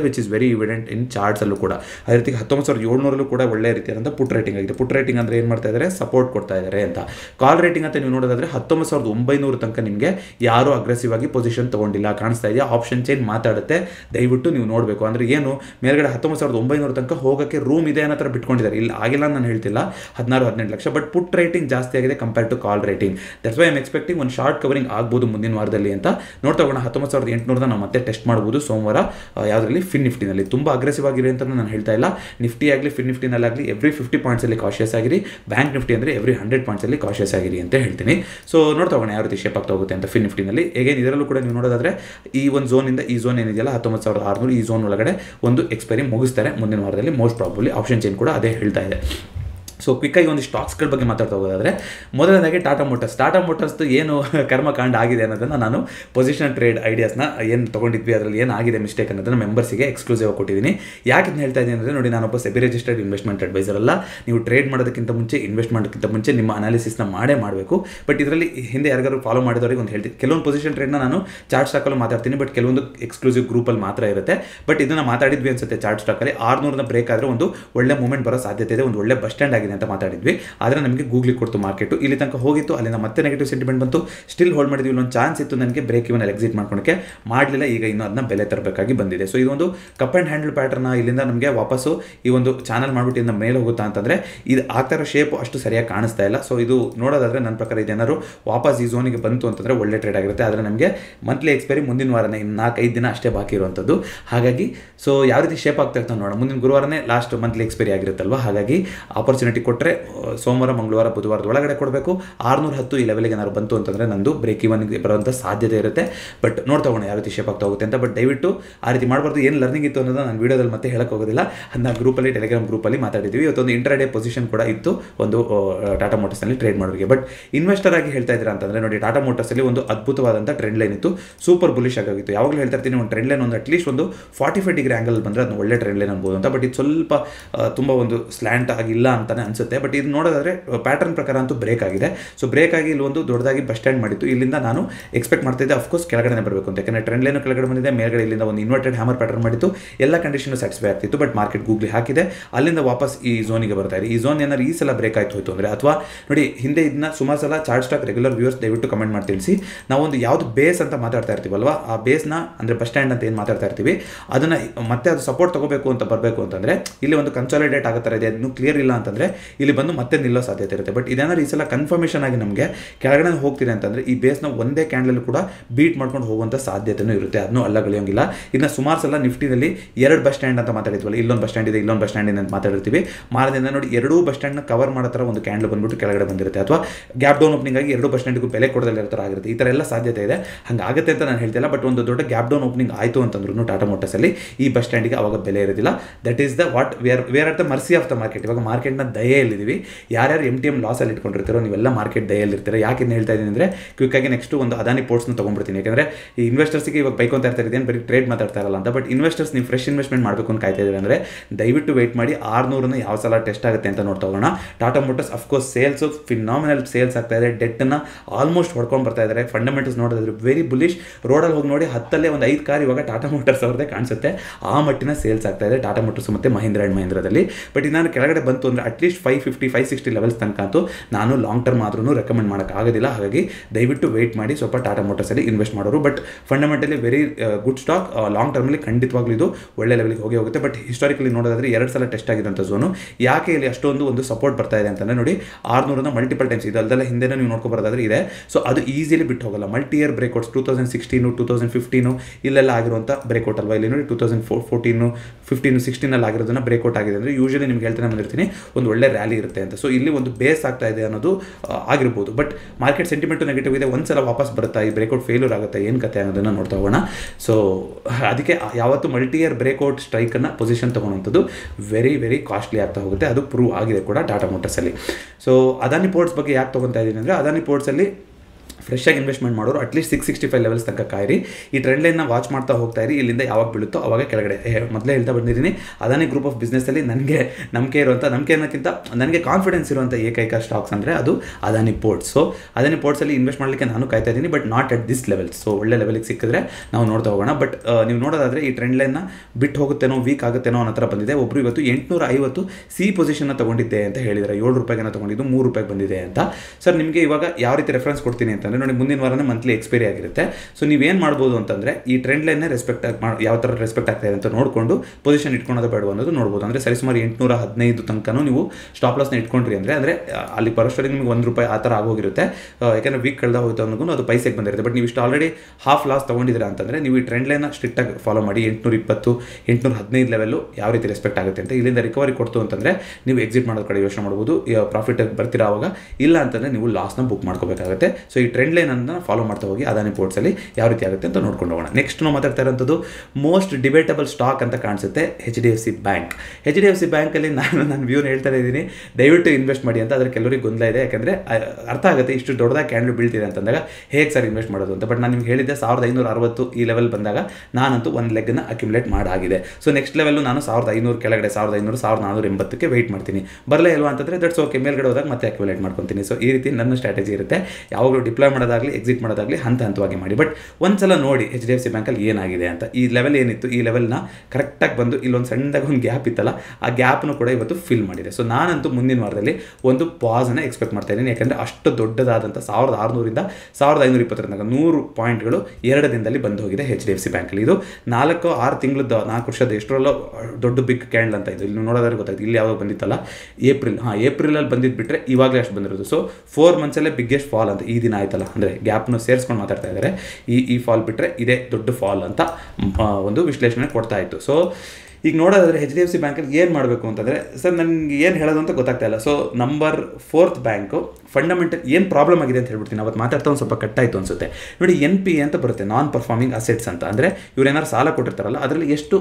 evident in ಚಾರ್ಟ್ಸಲ್ಲೂ ಕೂಡ ಅದೇ ರೀತಿ ಹತ್ತೊಂಬತ್ತು ಸಾವಿರದ ಏಳ್ನೂರಲ್ಲೂ ಕೂಡ ಒಳ್ಳೆ ರೀತಿಯಾದಂಥ ಪುಟ್ ರೇಟಿಂಗ್ ಆಗಿದೆ ಪುಟ್ ರೇಟಿಂಗ್ ಅಂದರೆ ಏನು ಮಾಡ್ತಾ ಇದ್ದಾರೆ ಸಪೋರ್ಟ್ ಕೊಡ್ತಾ ಇದ್ದಾರೆ ಅಂತ ಕಾಲ್ ರೇಟಿಂಗ್ ಅಂತ ನೀವು ನೋಡೋದಾದ್ರೆ ಹತ್ತೊಂಬತ್ತು ಸಾವಿರದ ಒಂಬೈನೂರು ತನಕ ನಿಮಗೆ ಯಾರೂ ಅಗ್ರೆಸಿವ್ ಆಗಿ ಪೊಸಿಷನ್ ತೊಗೊಂಡಿಲ್ಲ ಕಾಣಿಸ್ತಾ ಇದೆಯಾ ಆಪ್ಷನ್ ಚೇಂಜ್ ಮಾತಾಡುತ್ತೆ ದಯವಿಟ್ಟು ನೀವು ನೋಡಬೇಕು ಅಂದರೆ ಏನು ಮೇಲ್ಗಡೆ ಹತ್ತೊಂಬತ್ತು ಸಾವಿರದ ಒಂಬೈನೂರು ತನಕ ಹೋಗೋಕ್ಕೆ ರೂಮ್ ಇದೆ ಅನ್ನೋ ಥರ ಬಿಟ್ಕೊಂಡಿದ್ದಾರೆ ಇಲ್ಲ ಆಗಿಲ್ಲ ಅಂತ ನಾನು ಹೇಳ್ತಿಲ್ಲ ಹದಿನಾರು ಹದಿನೆಂಟು ಲಕ್ಷ ಬಟ್ ಪುಟ್ ರೇಟಿಂಗ್ ಜಾಸ್ತಿ ಆಗಿದೆ compare to call rating that's why I'm expecting ಒಂದು ಶಾರ್ಟ್ ಕವರಿಂಗ್ ಆಗ್ಬೋದು ಮುಂದಿನ ವಾರದಲ್ಲಿ ಅಂತ ನೋಡ್ತಾ ಹೋಗೋಣ ಹತ್ತೊಂಬತ್ತು ಸಾವಿರದ ಎಂಟುನೂರದ ನಾವು ಮತ್ತೆ ಟೆಸ್ಟ್ ಮಾಡ್ಬೋದು ಸೋಮವಾರ ಯಾವುದರಲ್ಲಿ ಫಿನ್ ನಿಫ್ಟಿನಲ್ಲಿ ತುಂಬ ಅಗ್ರೆಸಿವ್ ಆಗಿರಿ ಅಂತ ನಾನು ಹೇಳ್ತಾ ಇಲ್ಲ ನಿಫ್ಟಿ ಆಗಲಿ ಫಿನ್ ನಿಫ್ಟಿನಲ್ಲಾಗಲಿ ಎವ್ರಿ ಫಿಫ್ಟಿ ಪಾಯಿಂಟ್ಸಲ್ಲಿ ಕಾಶಿಯಸ್ ಆಗಿರಿ ಬ್ಯಾಂಕ್ ನಿಫ್ಟಿ ಅಂದರೆ ಎವ್ರಿ ಹಂಡ್ರೆಡ್ ಪಾಯಿಂಟ್ಸಲ್ಲಿ ಕಾಶಿಯಸ್ ಆಗಿರಿ ಅಂತ ಹೇಳ್ತೀನಿ ಸೊ ನೋಡ್ತಾ ಹೋಗೋಣ ಯಾವ ರೀತಿ ಶೇಪ್ ಆಗ್ತಾ ಹೋಗುತ್ತೆ ಅಂತ ಫಿನ್ ನಿಫ್ಟಿನಲ್ಲಿ ಹೇಗೇನು ಇದರಲ್ಲೂ ಕೂಡ ನೀವು ನೋಡೋದಾದ್ರೆ ಈ ಒಂದು ಝೋನಿಂದ ಈ ಝೋನ್ ಏನಿದೆಯಲ್ಲ ಹತ್ತೊಂಬತ್ತು ಸಾವಿರದ ಆರುನೂರು ಈ ಝೋನ್ ಒಳಗಡೆ ಒಂದು ಎಕ್ಸ್ಪೈರಿ ಮುಗಿಸ್ತಾರೆ ಮುಂದಿನ ವಾರದಲ್ಲಿ ಮೋಸ್ಟ್ ಪ್ರಾಬಬ್ಲಿ ಆಪ್ಷನ್ ಚೇಂಜ್ ಕೂಡ ಅದೇ ಹೇಳ್ತಾ ಇದೆ ಸೊ ಕ್ವಿಕ್ಕಾಗಿ ಒಂದು ಸ್ಟಾಕ್ಸ್ಗಳ ಬಗ್ಗೆ ಮಾತಾಡ್ತಾ ಹೋಗೋದಾದ್ರೆ ಮೊದಲನೇದಾಗಿ ಟಾಟಾ ಮೋಟರ್ಸ್ ಟಾಟಾ ಮೋಟರ್ಸ್ದು ಏನು ಕರ್ಮಕಾಂಡ ಆಗಿದೆ ಅನ್ನೋದನ್ನು ನಾನು ಪೊಸಿಷನ್ ಟ್ರೇಡ್ ಐಡಿಯಾಸ್ನ ಏನು ತೊಗೊಂಡಿದ್ವಿ ಅದರಲ್ಲಿ ಏನಾಗಿದೆ ಮಿಸ್ಟೇಕ್ ಅನ್ನೋದನ್ನು ಮೆಂಬರ್ಸಿಗೆ ಎಕ್ಸ್ಕ್ಲೂಸಿವ್ ಕೊಟ್ಟಿದ್ದೀನಿ ಯಾಕೆ ಇದನ್ನ ಹೇಳ್ತಾ ಇದ್ದೀನಿ ಅಂದರೆ ನೋಡಿ ನಾನೊಬ್ಬ ಸೆಬಿ ರಿಜಿಸ್ಟರ್ಡ್ ಇನ್ವೆಸ್ಟ್ಮೆಂಟ್ ಅಡ್ವೈಸರ್ ಅಲ್ಲ ನೀವು ಟ್ರೇಡ್ ಮಾಡೋದಕ್ಕಿಂತ ಮುಂಚೆ ಇನ್ವೆಸ್ಟ್ ಮಾಡೋದಕ್ಕಿಂತ ಮುಂಚೆ ನಿಮ್ಮ ಅನಾಲಿಸಿಸ್ನ ಮಾಡೇ ಮಾಡಬೇಕು ಬಟ್ ಇದರಲ್ಲಿ ಹಿಂದೆ ಯಾರಿಗಾರು ಫಾಲೋ ಮಾಡಿದವರಿಗೆ ಒಂದು ಹೇಳ್ತೀನಿ ಕೆಲವೊಂದು ಪೊಸಿಷನ್ ಟ್ರೇಡ್ನ ನಾನು ಚಾರ್ಟ್ ಸ್ಟಾಕಲ್ಲೂ ಮಾತಾಡ್ತೀನಿ ಬಟ್ ಕೆಲವೊಂದು ಎಕ್ಸ್ಕ್ಲೂಸಿವ್ ಗ್ರೂಪಲ್ಲಿ ಮಾತ್ರ ಇರುತ್ತೆ ಬಟ್ ಇದನ್ನು ಮಾತಾಡಿದ್ವಿ ಅನ್ಸುತ್ತೆ ಚಾರ್ಟ್ ಸ್ಟಾಕಲ್ಲಿ ಆರ್ನೂರನ್ನ ಬ್ರೇಕ್ ಆದರೆ ಒಂದು ಒಳ್ಳೆ ಮೂಮೆಂಟ್ ಬರೋ ಸಾಧ್ಯತೆ ಇದೆ ಒಂದು ಒಳ್ಳೆ ಬಸ್ ಸ್ಟ್ಯಾಂಡ್ ಆಗಿದೆ ಅಂತ ಮಾತಾಡಿದ್ವಿ ಆದರೆ ನಮಗೆ ಗೂಗ್ಲಿ ಕೊಡ್ತು ಮಾರ್ಕೆಟು ಇಲ್ಲಿ ತನಕ ಹೋಗಿತ್ತು ಅಲ್ಲಿಂದ ಮತ್ತೆ ನೆಗೆಟಿವ್ ಸೆಂಟಿಮೆಂಟ್ ಬಂತು ಸ್ಟಿಲ್ ಹೋಲ್ಡ್ ಮಾಡಿದ್ವಿ ಇಲ್ಲೊಂದು ಚಾನ್ಸ್ ಇತ್ತು ನನಗೆ ಬ್ರೇಕ್ ಇವನ್ ಎಕ್ಸಿಟ್ ಮಾಡ್ಕೊಳಕ್ಕೆ ಮಾಡಲಿಲ್ಲ ಈಗ ಇನ್ನೂ ಅದನ್ನ ಬೆಲೆ ತರಬೇಕಾಗಿ ಬಂದಿದೆ ಸೊ ಇದೊಂದು ಕಪ್ ಆ್ಯಂಡ್ ಹ್ಯಾಂಡಲ್ ಪ್ಯಾಟರ್ನ ಇಲ್ಲಿಂದ ನಮಗೆ ವಾಪಸ್ಸು ಈ ಒಂದು ಚಾನಲ್ ಮಾಡಿಬಿಟ್ಟು ಇಂದ ಮೇಲೆ ಹೋಗುತ್ತಾ ಅಂತಂದರೆ ಇದು ಆಗ್ತಾ ಇರೋ ಶೇಪ್ ಅಷ್ಟು ಸರಿಯಾಗಿ ಕಾಣಿಸ್ತಾ ಇಲ್ಲ ಸೊ ಇದು ನೋಡೋದಾದ್ರೆ ನನ್ನ ಪ್ರಕಾರ ಇದೇನಾದ್ರು ವಾಪಸ್ ಈ ಝೋನಿಗೆ ಬಂತು ಅಂತಂದರೆ ಒಳ್ಳೆ ಟ್ರೇಡ್ ಆಗಿರುತ್ತೆ ಆದರೆ ನಮಗೆ ಮಂತ್ಲಿ ಎಕ್ಸ್ಪೈರಿ ಮುಂದಿನ ವಾರನೇ ಇನ್ನು ನಾಲ್ಕೈದು ದಿನ ಅಷ್ಟೇ ಬಾಕಿ ಇರುವಂಥದ್ದು ಹಾಗಾಗಿ ಸೊ ಯಾವ ರೀತಿ ಶೇಪ್ ಆಗ್ತಾ ಇರ್ತಾವೆ ನೋಡೋಣ ಮುಂದಿನ ಗುರುವಾರನೇ ಲಾಸ್ಟ್ ಮಂತ್ಲಿ ಎಕ್ಸ್ಪೈರಿ ಆಗಿರುತ್ತಲ್ವ ಹಾಗಾಗಿ ಆಪರ್ಚುನಿಟಿ ಕೊಟ್ಟರೆ ಸೋಮವಾರ ಮಂಗಳವಾರ ಬುಧವಾರದ ಒಳಗಡೆ ಕೊಡಬೇಕು ಆರುನೂರ ಹತ್ತು ಈ ಲೆವೆಲ್ಗೆ ಏನಾದ್ರು ಬಂತು ಅಂತಂದರೆ ನಂದು ಬ್ರೇಕ್ ಇವನ್ಗೆ ಬರುವಂಥ ಸಾಧ್ಯತೆ ಇರುತ್ತೆ ಬಟ್ ನೋಡ್ತಾ ಹೋಗೋಣ ಯಾವ ರೀತಿ ಶೇಪ್ ಆಗ್ತಾ ಹೋಗುತ್ತೆ ಅಂತ ಬಟ್ ದಯವಿಟ್ಟು ಆ ರೀತಿ ಮಾಡಬಾರ್ದು ಏನು ಲರ್ನಿಂಗ್ ಇತ್ತು ಅನ್ನೋದು ನಾನು ವೀಡಿಯೋದಲ್ಲಿ ಮತ್ತೆ ಹೇಳಕ್ಕೆ ಹೋಗೋದಿಲ್ಲ ಅದನ್ನ ಗ್ರೂಪಲ್ಲಿ ಟೆಲಿಗ್ರಾಮ್ ಗ್ರೂಪಲ್ಲಿ ಮಾತಾಡಿದ್ವಿ ಇವತ್ತೊಂದು ಇಂಟರ್ಡೇ ಪೊಸಿಷನ್ ಕೂಡ ಇತ್ತು ಒಂದು ಟಾಟಾ ಮೋಟರ್ಸ್ನಲ್ಲಿ ಟ್ರೇಡ್ ಮಾಡೋರಿಗೆ ಬಟ್ ಇನ್ವೆಸ್ಟರ್ ಆಗಿ ಹೇಳ್ತಾ ಇದ್ದೀರಾ ಅಂತಂದರೆ ನೋಡಿ ಟಾಟಾ ಮೋಟರ್ಸಲ್ಲಿ ಒಂದು ಅದ್ಭುತವಾದಂಥ ಟ್ರೆಂಡ್ ಲೈನ್ ಇತ್ತು ಸೂಪರ್ ಬುಲಿಶ್ ಆಗೋಗಿತ್ತು ಯಾವಾಗಲೂ ಹೇಳ್ತಾ ಇರ್ತೀನಿ ಒಂದು ಟ್ರೆಂಡ್ ಲೈನ್ ಒಂದು ಅಟ್ಲೀಸ್ಟ್ ಒಂದು ಫಾರ್ಟಿ ಫೈವ್ ಡಿಗ್ರಿ ಆ್ಯಂಗಲ್ ಬಂದರೆ ಅದನ್ನ ಒಳ್ಳೆ ಟ್ರೆಂಡ್ ಲೈನ್ ಅನ್ಬೋದು ಅಂತ ಬಟ್ ಇದು ಸ್ವಲ್ಪ ಆ, ತುಂಬ ಒಂದು ಸ್ಲ್ಯಾಂಟ್ ಆಗಿಲ್ಲ ಅಂತಾನೆ ಅನ್ಸುತ್ತೆ ಬಟ್ ಇದು ನೋಡೋದಾದ್ರೆ ಪ್ಯಾಟರ್ನ್ ಪ್ರಕಾರ ಅಂತೂ ಬ್ರೇಕ್ ಆಗಿದೆ ಸೊ ಬ್ರೇಕ್ ಆಗಿ ಇಲ್ಲಿ ಒಂದು ದೊಡ್ಡದಾಗಿ ಬಸ್ ಸ್ಟ್ಯಾಂಡ್ ಮಾಡಿತ್ತು ಇಲ್ಲಿಂದ ನಾನು ಎಕ್ಸ್ಪೆಕ್ಟ್ ಮಾಡ್ತಿದ್ದೆ ಅಫ್ಕೋರ್ಸ್ ಕೆಳಗಡೆ ಬರಬೇಕು ಅಂತ ಯಾಕಂದರೆ ಟ್ರೆಂಡ್ ಲೈನು ಕೆಳಗಡೆ ಬಂದಿದೆ ಮೇಲ್ಗಡೆ ಇಲ್ಲಿಂದ ಒಂದು ಇನ್ವರ್ಟೆಡ್ ಹ್ಯಾಮರ್ ಪ್ಯಾಟರ್ನ್ ಮಾಡಿತ್ತು ಎಲ್ಲ ಕಂಡೀಷನ್ ಸ್ಯಾಟಿಸ್ಫೈ ಆಗ್ತಿತ್ತು ಬಟ್ ಮಾರ್ಕೆಟ್ ಗೂಗ್ಲಿ ಹಾಕಿದೆ ಅಲ್ಲಿಂದ ವಾಪಸ್ ಈ ಝೋನಿಗೆ ಬರ್ತಾ ಇದೆ ಈ ಝೋನ್ ಏನಾದ್ರು ಈ ಸಲ ಬ್ರೇಕ್ ಆಯ್ತು ಹೋಯ್ತು ಅಂದರೆ ಅಥವಾ ನೋಡಿ ಹಿಂದೆ ಇದನ್ನ ಸುಮಾರು ಸಲ ಚಾರ್ಟ್ ಸ್ಟಾಕ್ ರೆಗ್ಯುಲರ್ ವ್ಯೂವರ್ಸ್ ದಯವಿಟ್ಟು ಕಮೆಂಟ್ ಮಾಡಿ ತಿಳಿಸಿ ನಾವೊಂದು ಯಾವ್ದು ಬೇಸ್ ಅಂತ ಮಾತಾಡ್ತಾ ಇರ್ತೀವಲ್ವಾ ಆ ಬೇಸ್ನ ಅಂದರೆ ಬಸ್ ಸ್ಟ್ಯಾಂಡ್ ಅಂತ ಏನು ಮಾತಾಡ್ತಾ ಇರ್ತೀವಿ ಅದನ್ನು ಮತ್ತೆ ಅದು ಸಪೋರ್ಟ್ ತಗೋಬೇಕು ಅಂತ ಬರಬೇಕು ಅಂತಂದರೆ ಇಲ್ಲಿ ಒಂದು ಕನ್ಸಾಲಿಡೇಟ್ ಆಗೋ ಥರ ಇದೆ ಅದನ್ನು ಕ್ಲಿಯರ್ ಇಲ್ಲ ಅಂತಂದರೆ ಇಲ್ಲಿ ಬಂದು ಮತ್ತೆ ನಿಲ್ಲೋ ಸಾಧ್ಯತೆ ಇರುತ್ತೆ ಬಟ್ ಇದೇನಾದ್ರು ಈ ಸಲ ಕನ್ಫರ್ಮೇಷನ್ ಆಗಿ ನಮಗೆ ಕೆಳಗಡೆ ಹೋಗ್ತಿದೆ ಅಂತಂದರೆ ಈ ಬೇಸ್ನ ಒಂದೇ ಕ್ಯಾಂಡಲ್ ಕೂಡ ಬೀಟ್ ಮಾಡ್ಕೊಂಡು ಹೋಗುವಂಥ ಸಾಧ್ಯತೆನೂ ಇರುತ್ತೆ ಅದನ್ನು ಅಲ್ಲಗಳೆಯೋಂಗಿಲ್ಲ ಇನ್ನು ಸುಮಾರು ಸಲ ನಿಫ್ಟಿನಲ್ಲಿ ಎರಡು ಬಸ್ ಸ್ಟ್ಯಾಂಡ್ ಅಂತ ಮಾತಾಡಿದ್ವಲ್ಲ ಇಲ್ಲೊಂದು ಬಸ್ ಸ್ಟ್ಯಾಂಡ್ ಇದೆ ಇಲ್ಲೊಂದು ಬಸ್ ಸ್ಟ್ಯಾಂಡ್ ಇದೆ ಅಂತ ಮಾತಾಡಿರ್ತೀವಿ ಮಾರದಿಂದ ನೋಡಿ ಎರಡೂ ಬಸ್ ಸ್ಟ್ಯಾಂಡ್ನ ಕವರ್ ಮಾಡೋ ಥರ ಒಂದು ಕ್ಯಾಂಡಲ್ ಬಂದ್ಬಿಟ್ಟು ಕೆಳಗಡೆ ಬಂದಿರುತ್ತೆ ಅಥವಾ ಗ್ಯಾಪ್ ಡೌನ್ ಓಪನಿಂಗ್ ಆಗಿ ಎರಡು ಬಸ್ ಸ್ಟ್ಯಾಂಡ್ಗೂ ಬೆಲೆ ಕೊಡದಲ್ಲೇ ಇರೋ ಥರ ಆಗಿರುತ್ತೆ ಈ ಥರ ಎಲ್ಲ ಸಾಧ್ಯತೆ ಇದೆ ಹಂಗಾಗುತ್ತೆ ಅಂತ ನಾನು ಹೇಳ್ತಿಲ್ಲ ಬಟ್ ಒಂದು ದೊಡ್ಡ ಗ್ಯಾಪ್ ಡೌನ್ ಓಪನಿಂಗ್ ಆಯಿತು ಅಂತಂದ್ರೂ ಟಾಟಾ ಮೋಟರ್ಸಲ್ಲಿ ಈ ಬಸ್ ಸ್ಟ್ಯಾಂಡಿಗೆ ಅವಾಗ ಬೆಲೆ ಇರೋದಿಲ್ಲ that is the what we're we're at the mercy of the market ಇವಾಗ ಮಾರ್ಕೆಟ್ನ ದಯೆಯಲ್ಲಿದ್ದೀವಿ ಯಾರ್ಯಾರು ಎಮ್ ಟಿ ಎಮ್ ಲಾಸಲ್ಲಿ ಇಟ್ಕೊಂಡಿರ್ತೀರೋ ನೀವೆಲ್ಲ ಮಾರ್ಕೆಟ್ ದಯೆಯಲ್ಲಿರ್ತೀರ ಯಾಕೆ ಇದ್ನ ಹೇಳ್ತಾ ಇದ್ದೀನಿ ಅಂದರೆ ಕ್ವಿಕ್ಕಾಗಿ ನೆಕ್ಸ್ಟ್ ಒಂದು ಅದಾನಿ ಪೋರ್ಟ್ಸ್ನ ತೊಗೊಂಡ್ಬಿಡ್ತೀನಿ ಯಾಕಂದರೆ ಈ ಇನ್ವೆಸ್ಟರ್ಸ್ಗೆ ಇವಾಗ ಬೈಕೊಂತ ಇರ್ತಾ ಇದ್ದೇನೆ ಬರೀ ಟ್ರೇಡ್ ಮಾತಾಡ್ತಾ ಇರಲ್ಲ ಅಂತ ಬಟ್ ಇನ್ವೆಸ್ಟರ್ಸ್ ನೀವು ಫ್ರೆಶ್ ಇನ್ವೆಸ್ಟ್ಮೆಂಟ್ ಮಾಡಬೇಕು ಅಂತ ಕಾಯ್ತಾ ಇದ್ದಾರೆ ಅಂದರೆ ದಯವಿಟ್ಟು ವೆಯ್ಟ್ ಮಾಡಿ ಆರುನೂರನ್ನ ಯಾವ ಸಲ ಟೆಸ್ಟ್ ಆಗುತ್ತೆ ಅಂತ ನೋಡ್ತಾ ಹೋಗೋಣ Tata Motors of course sales phenomenal sales ಆಗ್ತಾ ಇದೆ ಡೆಟ್ಟನ್ನು ಆಲ್ಮೋಸ್ಟ್ ಹೊಡ್ಕೊಂಡು ಬರ್ತಾ ಇದ್ದಾರೆ ಫಂಡಮೆಂಟಲ್ಸ್ ನೋಡಿದ್ರೆ ವೆರಿ ಬುಲಿಶ್ ರೋಡಲ್ಲಿ ಹೋಗಿ ನೋಡಿ ಹತ್ತಲ್ಲೇ ಒಂದು ಐದು ಕಾರ್ ಇವಾಗ ಟಾಟಾ ಮೋಟರ್ಸ್ ಅವ್ರದ್ದೇ ಕಾಣಿಸುತ್ತೆ ಆ ಮಟ್ಟಿನ ಸೇಲ್ಸ್ ಆಗ್ತಾ ಇದೆ ಟಾಟಾ ಮೋಟರ್ಸ್ ಮತ್ತು ಮಹೀಂದ್ರ ಆ್ಯಂಡ್ ಮಹೀಂದ್ರದಲ್ಲಿ ಬಟ್ ಇದು ನಾನು ಕೆಳಗಡೆ ಬಂತು ಅಂದರೆ at least five fifty five sixty levels ತನಕ ಅಂತೂ ನಾನು ಲಾಂಗ್ ಟರ್ಮ್ ಆದ್ರೂ ರೆಕಮೆಂಡ್ ಮಾಡೋಕ್ಕಾಗೋದಿಲ್ಲ ಹಾಗಾಗಿ ದಯವಿಟ್ಟು ವೆಯ್ಟ್ ಮಾಡಿ ಸ್ವಲ್ಪ ಟಾಟಾ ಮೋಟರ್ಸಲ್ಲಿ ಇನ್ವೆಸ್ಟ್ ಮಾಡೋರು but fundamentally very good stock long ಟರ್ಮಲ್ಲಿ ಖಂಡಿತವಾಗ್ಲೂ ಇದು ಒಳ್ಳೆ ಲೆವೆಲ್ಗೆ ಹೋಗಿ ಹೋಗುತ್ತೆ ಬಟ್ ಹಿಸ್ಟಾರಿಕಲಿ ನೋಡೋದಾದ್ರೆ ಎರಡು ಸಲ ಟೆಸ್ಟ್ ಆಗಿದ್ದಂಥ ಝೋನು ಯಾಕೆ ಇಲ್ಲಿ ಅಷ್ಟೊಂದು ಒಂದು ಸಪೋರ್ಟ್ ಬರ್ತಾ ಇದೆ ಅಂತಂದರೆ ನೋಡಿ ಆರ್ನೂರನ್ನ ಮಲ್ಟಿಪಲ್ ಟೈಮ್ಸ್ ಇದು ಅಲ್ದೆಲ್ಲ ಹಿಂದೆನೇ ನೀವು ನೋಡ್ಕೊ ಬರೋದಾದ್ರೆ ಇದೆ ಸೊ ಅದು ಈಸಿಲಿ ಬಿಟ್ಟು ಹೋಗಲ್ಲ multi year breakouts two thousand sixteen two thousand fifteen ಇಲ್ಲೆಲ್ಲ ಆಗಿರುವಂಥ ಬ್ರೇಕ್ಔಟ್ ಅಲ್ವಾ ಇಲ್ಲಿ ನೋಡಿ two thousand four fourteen fifteen ಸಿಕ್ಸ್ಟೀನಲ್ಲಿ ಆಗಿರೋದನ್ನ ಬ್ರೇಕ್ಔಟ್ ಆಗಿದೆ ಅಂದರೆ ಯೂಶಲಿ ನಿಮ್ಗೆ ಹೇಳ್ತಾನೆ ಬಂದಿರ್ತೀನಿ ಒಂದು ಒಳ್ಳೆ ರ್ಯಾಲಿ ಇರುತ್ತೆ ಅಂತ ಸೊ ಇಲ್ಲಿ ಒಂದು ಬೇಸ್ ಆಗ್ತಾ ಇದೆ ಅನ್ನೋದು ಆ, ಆಗಿರ್ಬೋದು ಬಟ್ ಮಾರ್ಕೆಟ್ ಸೆಂಟಿಮೆಂಟು ನೆಗೆಟಿವ್ ಇದೆ ಒಂದ್ಸಲ ವಾಪಸ್ ಬರುತ್ತಾ ಈ ಬ್ರೇಕ್ಔಟ್ ಫೇಲ್ಯೂರ್ ಆಗುತ್ತೆ ಏನು ಕತೆ ಅನ್ನೋದನ್ನು ನೋಡ್ತಾ ಹೋಗೋಣ ಸೊ ಅದಕ್ಕೆ ಯಾವತ್ತು ಮಲ್ಟಿ ಇಯರ್ ಬ್ರೇಕ್ಔಟ್ ಸ್ಟ್ರೈಕನ್ನು ಪೊಸಿಷನ್ ತೊಗೊಳೋಂಥದ್ದು ವೆರಿ ವೆರಿ ಕಾಸ್ಟ್ಲಿ ಆಗ್ತಾ ಹೋಗುತ್ತೆ ಅದು ಪ್ರೂವ್ ಆಗಿದೆ ಕೂಡ ಟಾಟಾ ಮೋಟರ್ಸಲ್ಲಿ ಸೊ ಅದಾನಿ ಪೋರ್ಟ್ಸ್ ಬಗ್ಗೆ ಯಾಕೆ ತೊಗೊತಾ ಇದ್ದೀನಿ ಅಂದರೆ ಅದಾನಿ ಪೋರ್ಟ್ಸಲ್ಲಿ ಫ್ರೆಶ್ ಆಗಿ ಇನ್ವೆಸ್ಟ್ಮೆಂಟ್ ಮಾಡೋರು at least six sixty five levels ತನಕ ಕಾಯಿರಿ ಈ ಟ್ರೆಂಡ್ ಲೈನ್ನ ವಾಚ್ ಮಾಡ್ತಾ ಹೋಗ್ತಾ ಇರಿ ಇಲ್ಲಿಂದ ಯಾವಾಗ ಬೀಳುತ್ತೋ ಅವಾಗ ಕೆಳಗಡೆ ಹೇ- ಮೊದಲೇ ಹೇಳ್ತಾ ಬಂದಿದ್ದೀನಿ ಅದಾನಿ ಗ್ರೂಪ್ ಆಫ್ ಬಿಸ್ನೆಸ್ಸಲ್ಲಿ ನನಗೆ ನಂಬಿಕೆ ಇರುವಂಥ ನಂಬಿಕೆ ಅನ್ನೋಕ್ಕಿಂತ ನನಗೆ ಕಾನ್ಫಿಡೆನ್ಸ್ ಇರುವಂಥ ಏಕೈಕ ಸ್ಟಾಕ್ಸ್ ಅಂದರೆ ಅದು ಅದಾನಿ ಪೋರ್ಟ್ಸ್ ಸೊ ಅದಾನಿ ಪೋರ್ಟ್ಸಲ್ಲಿ ಇನ್ವೆಸ್ಟ್ ಮಾಡಲಿಕ್ಕೆ ನಾನು ಕಾಯ್ತಾ ಇದ್ದೀನಿ but not at this level so ಒಳ್ಳೆ ಲೆವೆಲಿಗೆ ಸಿಕ್ಕಿದ್ರೆ ನಾವು ನೋಡ್ತಾ ಹೋಗೋಣ ಬಟ್ ನೀವು ನೋಡೋದಾದ್ರೆ ಈ ಟ್ರೆಂಡ್ ಲೈನ್ನ ಬಿಟ್ಟು ಹೋಗುತ್ತೇನೋ ವೀಕ್ ಆಗುತ್ತೇನೋ ಅನ್ನೋ ಥರ ಬಂದಿದೆ ಒಬ್ರು ಇವತ್ತು ಎಂಟುನೂರ ಐವತ್ತು ಸಿ ಪೊಸಿಷನ್ನ ತಗೊಂಡಿದ್ದೆ ಅಂತ ಹೇಳಿದ್ದಾರೆ ಏಳು ರೂಪಾಯಿಗೆ ತಗೊಂಡಿದ್ದು ಮೂರು ರೂಪಾಯಿಗೆ ಬಂದಿದೆ ಅಂತ ಸರ್ ನಿಮಗೆ ಇವಾಗ ಯಾವ ರೀತಿ ರೆಫರೆನ್ಸ್ ಕೊಡ್ತೀನಿ ಅಂತಂದರೆ ನೋಡಿ ಮುಂದಿನ ವಾರನೇ ಮಂತ್ಲಿ ಎಕ್ಸ್ಪೈರಿ ಆಗಿರುತ್ತೆ ಸೊ ನೀವೇನು ಮಾಡ್ಬೋದು ಅಂತಂದರೆ ಈ ಟ್ರೆಂಡ್ ಲೈನ್ನೇ ರೆಸ್ಪೆಕ್ಟ್ ಆಗಿ ಮಾಡಿ ಯಾವ ಥರ ರೆಸ್ಪೆಕ್ಟ್ ಆಗ್ತಾ ಇದೆ ಅಂತ ನೋಡಿಕೊಂಡು ಪೊಸಿಷನ್ ಇಟ್ಕೊಳೋದು ಬೇಡ ಅನ್ನೋದು ನೋಡ್ಬೋದು ಅಂದರೆ ಸರಿಸುಮಾರು ಎಂಟುನೂರ ಹದಿನೈದು ತನಕನೂ ನೀವು ಸ್ಟಾಪ್ ಲಾಸ್ನ ಇಟ್ಕೊಂಡ್ರಿ ಅಂದರೆ ಅಂದರೆ ಅಲ್ಲಿ ಬರೋಷ್ಟರಲ್ಲಿ ನಿಮಗೆ ಒಂದು ರೂಪಾಯಿ ಆ ಥರ ಆಗೋಗಿರುತ್ತೆ ಆ, ಯಾಕಂದರೆ ವೀಕ್ ಕಳೆದ ಹೋಯ್ತು ಅನ್ನೋದು ಅದು ಪೈಸೆಗೆ ಬಂದಿರುತ್ತೆ ಬಟ್ ನೀವು ಇಷ್ಟು ಆಲ್ರೆಡಿ ಹಾಫ್ ಲಾಸ್ ತೊಗೊಂಡಿದ್ದೀರಾ ಅಂತಂದರೆ ನೀವು ಈ ಟ್ರೆಂಡ್ ಲೈನ್ನ ಸ್ಟ್ರಿಕ್ಟಾಗಿ ಫಾಲೋ ಮಾಡಿ ಎಂಟುನೂರ ಇಪ್ಪತ್ತು ಎಂಟುನೂರ ಹದಿನೈದು ಲೆವೆಲ್ಲು ಯಾವ ರೀತಿ ರೆಸ್ಪೆಕ್ಟ್ ಆಗುತ್ತೆ ಅಂತ ಇಲ್ಲಿಂದ ರಿಕವರಿ ಕೊಡ್ತು ಅಂತಂದರೆ ನೀವು ಎಕ್ಸಿಟ್ ಮಾಡೋದು ಕಡೆ ಯೋಚನೆ ಮಾಡ್ಬೋದು ಪ್ರಾಫಿಟ್ ಬರ್ತೀರಾ ಅವಾಗ ಇಲ್ಲ ಅಂತಂದರೆ ನೀವು ಲಾಸ್ನ ಬುಕ್ ಮಾಡ್ಕೋಬೇಕಾಗುತ್ತೆ ಸೊ ಈ ಟ್ರೆಂಡ್ ಲೈನ್ ಅನ್ನು ಫಾಲೋ ಮಾಡ್ತಾ ಹೋಗಿ ಅದಾನಿ ಪೋರ್ಟ್ಸಲ್ಲಿ ಯಾವ ರೀತಿ ಆಗುತ್ತೆ ಅಂತ ನೋಡ್ಕೊಂಡು ಹೋಗೋಣ ನೆಕ್ಸ್ಟ್ ನಾವು ಮಾತಾಡ್ತಾ ಇರೋಂಥದ್ದು ಮೋಸ್ಟ್ ಡಿಬೇಟಬಲ್ ಸ್ಟಾಕ್ ಅಂತ ಕಾಣಿಸುತ್ತೆ H D F C bank H D F C ಬ್ಯಾಂಕಲ್ಲಿ ನಾನು ನನ್ನ ವ್ಯೂನ ಹೇಳ್ತಾ ಇದ್ದೀನಿ ದಯವಿಟ್ಟು ಇನ್ವೆಸ್ಟ್ ಮಾಡಿ ಅಂತ ಅದ್ರ ಕೆಲವರಿಗೆ ಗೊಂದಲ ಇದೆ ಯಾಕಂದರೆ ಅರ್ಥ ಆಗುತ್ತೆ ಇಷ್ಟು ದೊಡ್ಡದಾಗಿ ಕ್ಯಾಂಡಲ್ ಬೀಳ್ತಿದೆ ಅಂತಂದಾಗ ಹೇಗೆ ಸರ್ ಇನ್ವೆಸ್ಟ್ ಮಾಡೋದು ಅಂತ ಬಟ್ ನಾನು ನಿಮ್ಗೆ ಹೇಳಿದ್ದೆ ಸಾವಿರದ ಐನೂರ ಅರವತ್ತು ಈ ಲೆವೆಲ್ ಬಂದಾಗ ನಾನಂತೂ ಒಂದು ಲೆಗ್ನ ಅಕ್ಯುಮುಲೇಟ್ ಮಾಡಾಗಿದೆ ಸೊ ನೆಕ್ಸ್ಟ್ ಲೆವೆಲ್ಲು ನಾನು ಸಾವಿರದ ಐನೂರು ಕೆಳಗಡೆ ಸಾವಿರದ ಐನೂರು ಸಾವಿರದ ನಾನ್ನೂರ ಎಂಬತ್ತಕ್ಕೆ ವೆಯ್ಟ್ ಮಾಡ್ತೀನಿ ಬರಲೇ ಇಲ್ವಾ ಅಂತಂದರೆ ದಟ್ಸ್ ಓಕೆ ಮೇಲ್ಗಡೆ ಹೋದಾಗ ಮತ್ತೆ ಅಕ್ಯುಮುಲೇಟ್ ಮಾಡ್ಕೊತೀನಿ ಸೊ ಈ ರೀತಿ ನನ್ನ ಸ್ಟ್ರಾಟಜಿ ಇರುತ್ತೆ ಯಾವಾಗಲೂ ಡಿಪ್ಲಾಯ್ ಮಾಡೋದಾಗಲಿ ಎಕ್ಸಿಟ್ ಮಾಡೋದಾಗಲಿ ಹಂತ ಹಂತವಾಗಿ ಮಾಡಿ ಬಟ್ ಒಂದ್ಸಲ ನೋಡಿ ಎಚ್ ಡಿ ಎಫ್ ಸಿ ಬ್ಯಾಂಕಲ್ಲಿ ಏನಾಗಿದೆ ಅಂತ ಈ ಲೆವೆಲ್ ಏನಿತ್ತು ಈ ಲೆವೆಲ್ನ ಕರೆಕ್ಟಾಗಿ ಬಂದು ಇಲ್ಲೊಂದು ಸಣ್ಣದಾಗ ಒಂದು ಗ್ಯಾಪ್ ಇತ್ತಲ್ಲ ಆ ಗ್ಯಾಪ್ನು ಕೂಡ ಇವತ್ತು ಫಿಲ್ ಮಾಡಿದೆ ಸೊ ನಾನಂತೂ ಮುಂದಿನ ವಾರದಲ್ಲಿ ಒಂದು ಪಾಸನ್ನು ಎಕ್ಸ್ಪೆಕ್ಟ್ ಮಾಡ್ತಾ ಇದ್ದೀನಿ ಯಾಕಂದರೆ ಅಷ್ಟು ದೊಡ್ಡದಾದಂಥ ಸಾವಿರದ ಆರುನೂರಿಂದ ಸಾವಿರದ ಐನೂರ ಇಪ್ಪತ್ತರ ತನಕ ನೂರು ಪಾಯಿಂಟ್ಗಳು ಎರಡು ದಿನದಲ್ಲಿ ಬಂದು ಹೋಗಿದೆ ಎಚ್ ಡಿ ಎಫ್ ಸಿ ಬ್ಯಾಂಕಲ್ಲಿ ಇದು ನಾಲ್ಕು ಆರು ತಿಂಗಳದ್ದು ನಾಲ್ಕು ವರ್ಷದ ಎಷ್ಟರಲ್ಲೋ ದೊಡ್ಡ ಬಿಗ್ ಕ್ಯಾಂಡಲ್ ಅಂತ ಇದು ಇಲ್ಲಿ ನೋಡೋದಾದ್ರೆ ಗೊತ್ತಾಯ್ತು ಇಲ್ಲಿ ಯಾವಾಗ ಬಂದಿತ್ತಲ್ಲ ಏಪ್ರಿಲ್ ಹಾಂ ಏಪ್ರಿಲಲ್ಲಿ ಬಂದಿದ್ದು ಬಿಟ್ಟರೆ ಇವಾಗಲೇ ಅಷ್ಟು ಬಂದಿರೋದು ಸೊ ಫೋರ್ ಮಂತ್ಸಲ್ಲೇ ಬಿಗ್ಗೆಸ್ಟ್ ಫಾಲ್ ಅಂತ ಈ ದಿನ ಆಯ್ತಲ್ಲ ಅಂದರೆ ಗ್ಯಾಪ್ನು ಸೇರಿಸ್ಕೊಂಡು ಮಾತಾಡ್ತಾ ಇದ್ದಾರೆ ಈ ಈ ಫಾಲ್ ಬಿಟ್ಟರೆ ಇದೇ ದೊಡ್ಡ ಫಾಲ್ ಅಂತ ಮ್, ಆ, ಒಂದು ವಿಶ್ಲೇಷಣೆ ಕೊಡ್ತಾ ಇತ್ತು ಸೊ ಈಗ ನೋಡೋದಾದ್ರೆ ಎಚ್ ಡಿ ಎಫ್ ಸಿ ಬ್ಯಾಂಕಲ್ಲಿ ಏನು ಮಾಡಬೇಕು ಅಂತಂದರೆ ಸರ್ ನನಗೆ ಏನು ಹೇಳೋದು ಅಂತ ಗೊತ್ತಾಗ್ತಾ ಇಲ್ಲ so number fourth bank fundamental ಏನು ಪ್ರಾಬ್ಲಮ್ ಆಗಿದೆ ಅಂತ ಹೇಳ್ಬಿಡ್ತೀನಿ ಅವತ್ತು ಮಾತಾಡ್ತಾ ಒಂದು ಸ್ವಲ್ಪ ಕಟ್ಟಾಯಿತು ಅನ್ಸುತ್ತೆ ನೋಡಿ ಎನ್ ಪಿ ಅಂತ ಬರುತ್ತೆ ನಾನ್ ಪರ್ಫಾರ್ಮಿಂಗ್ ಅಸೆಟ್ಸ್ ಅಂತ ಅಂದರೆ ಇವ್ರು ಏನಾದ್ರು ಸಾಲ ಕೊಟ್ಟಿರ್ತಾರಲ್ಲ ಅದರಲ್ಲಿ ಎಷ್ಟು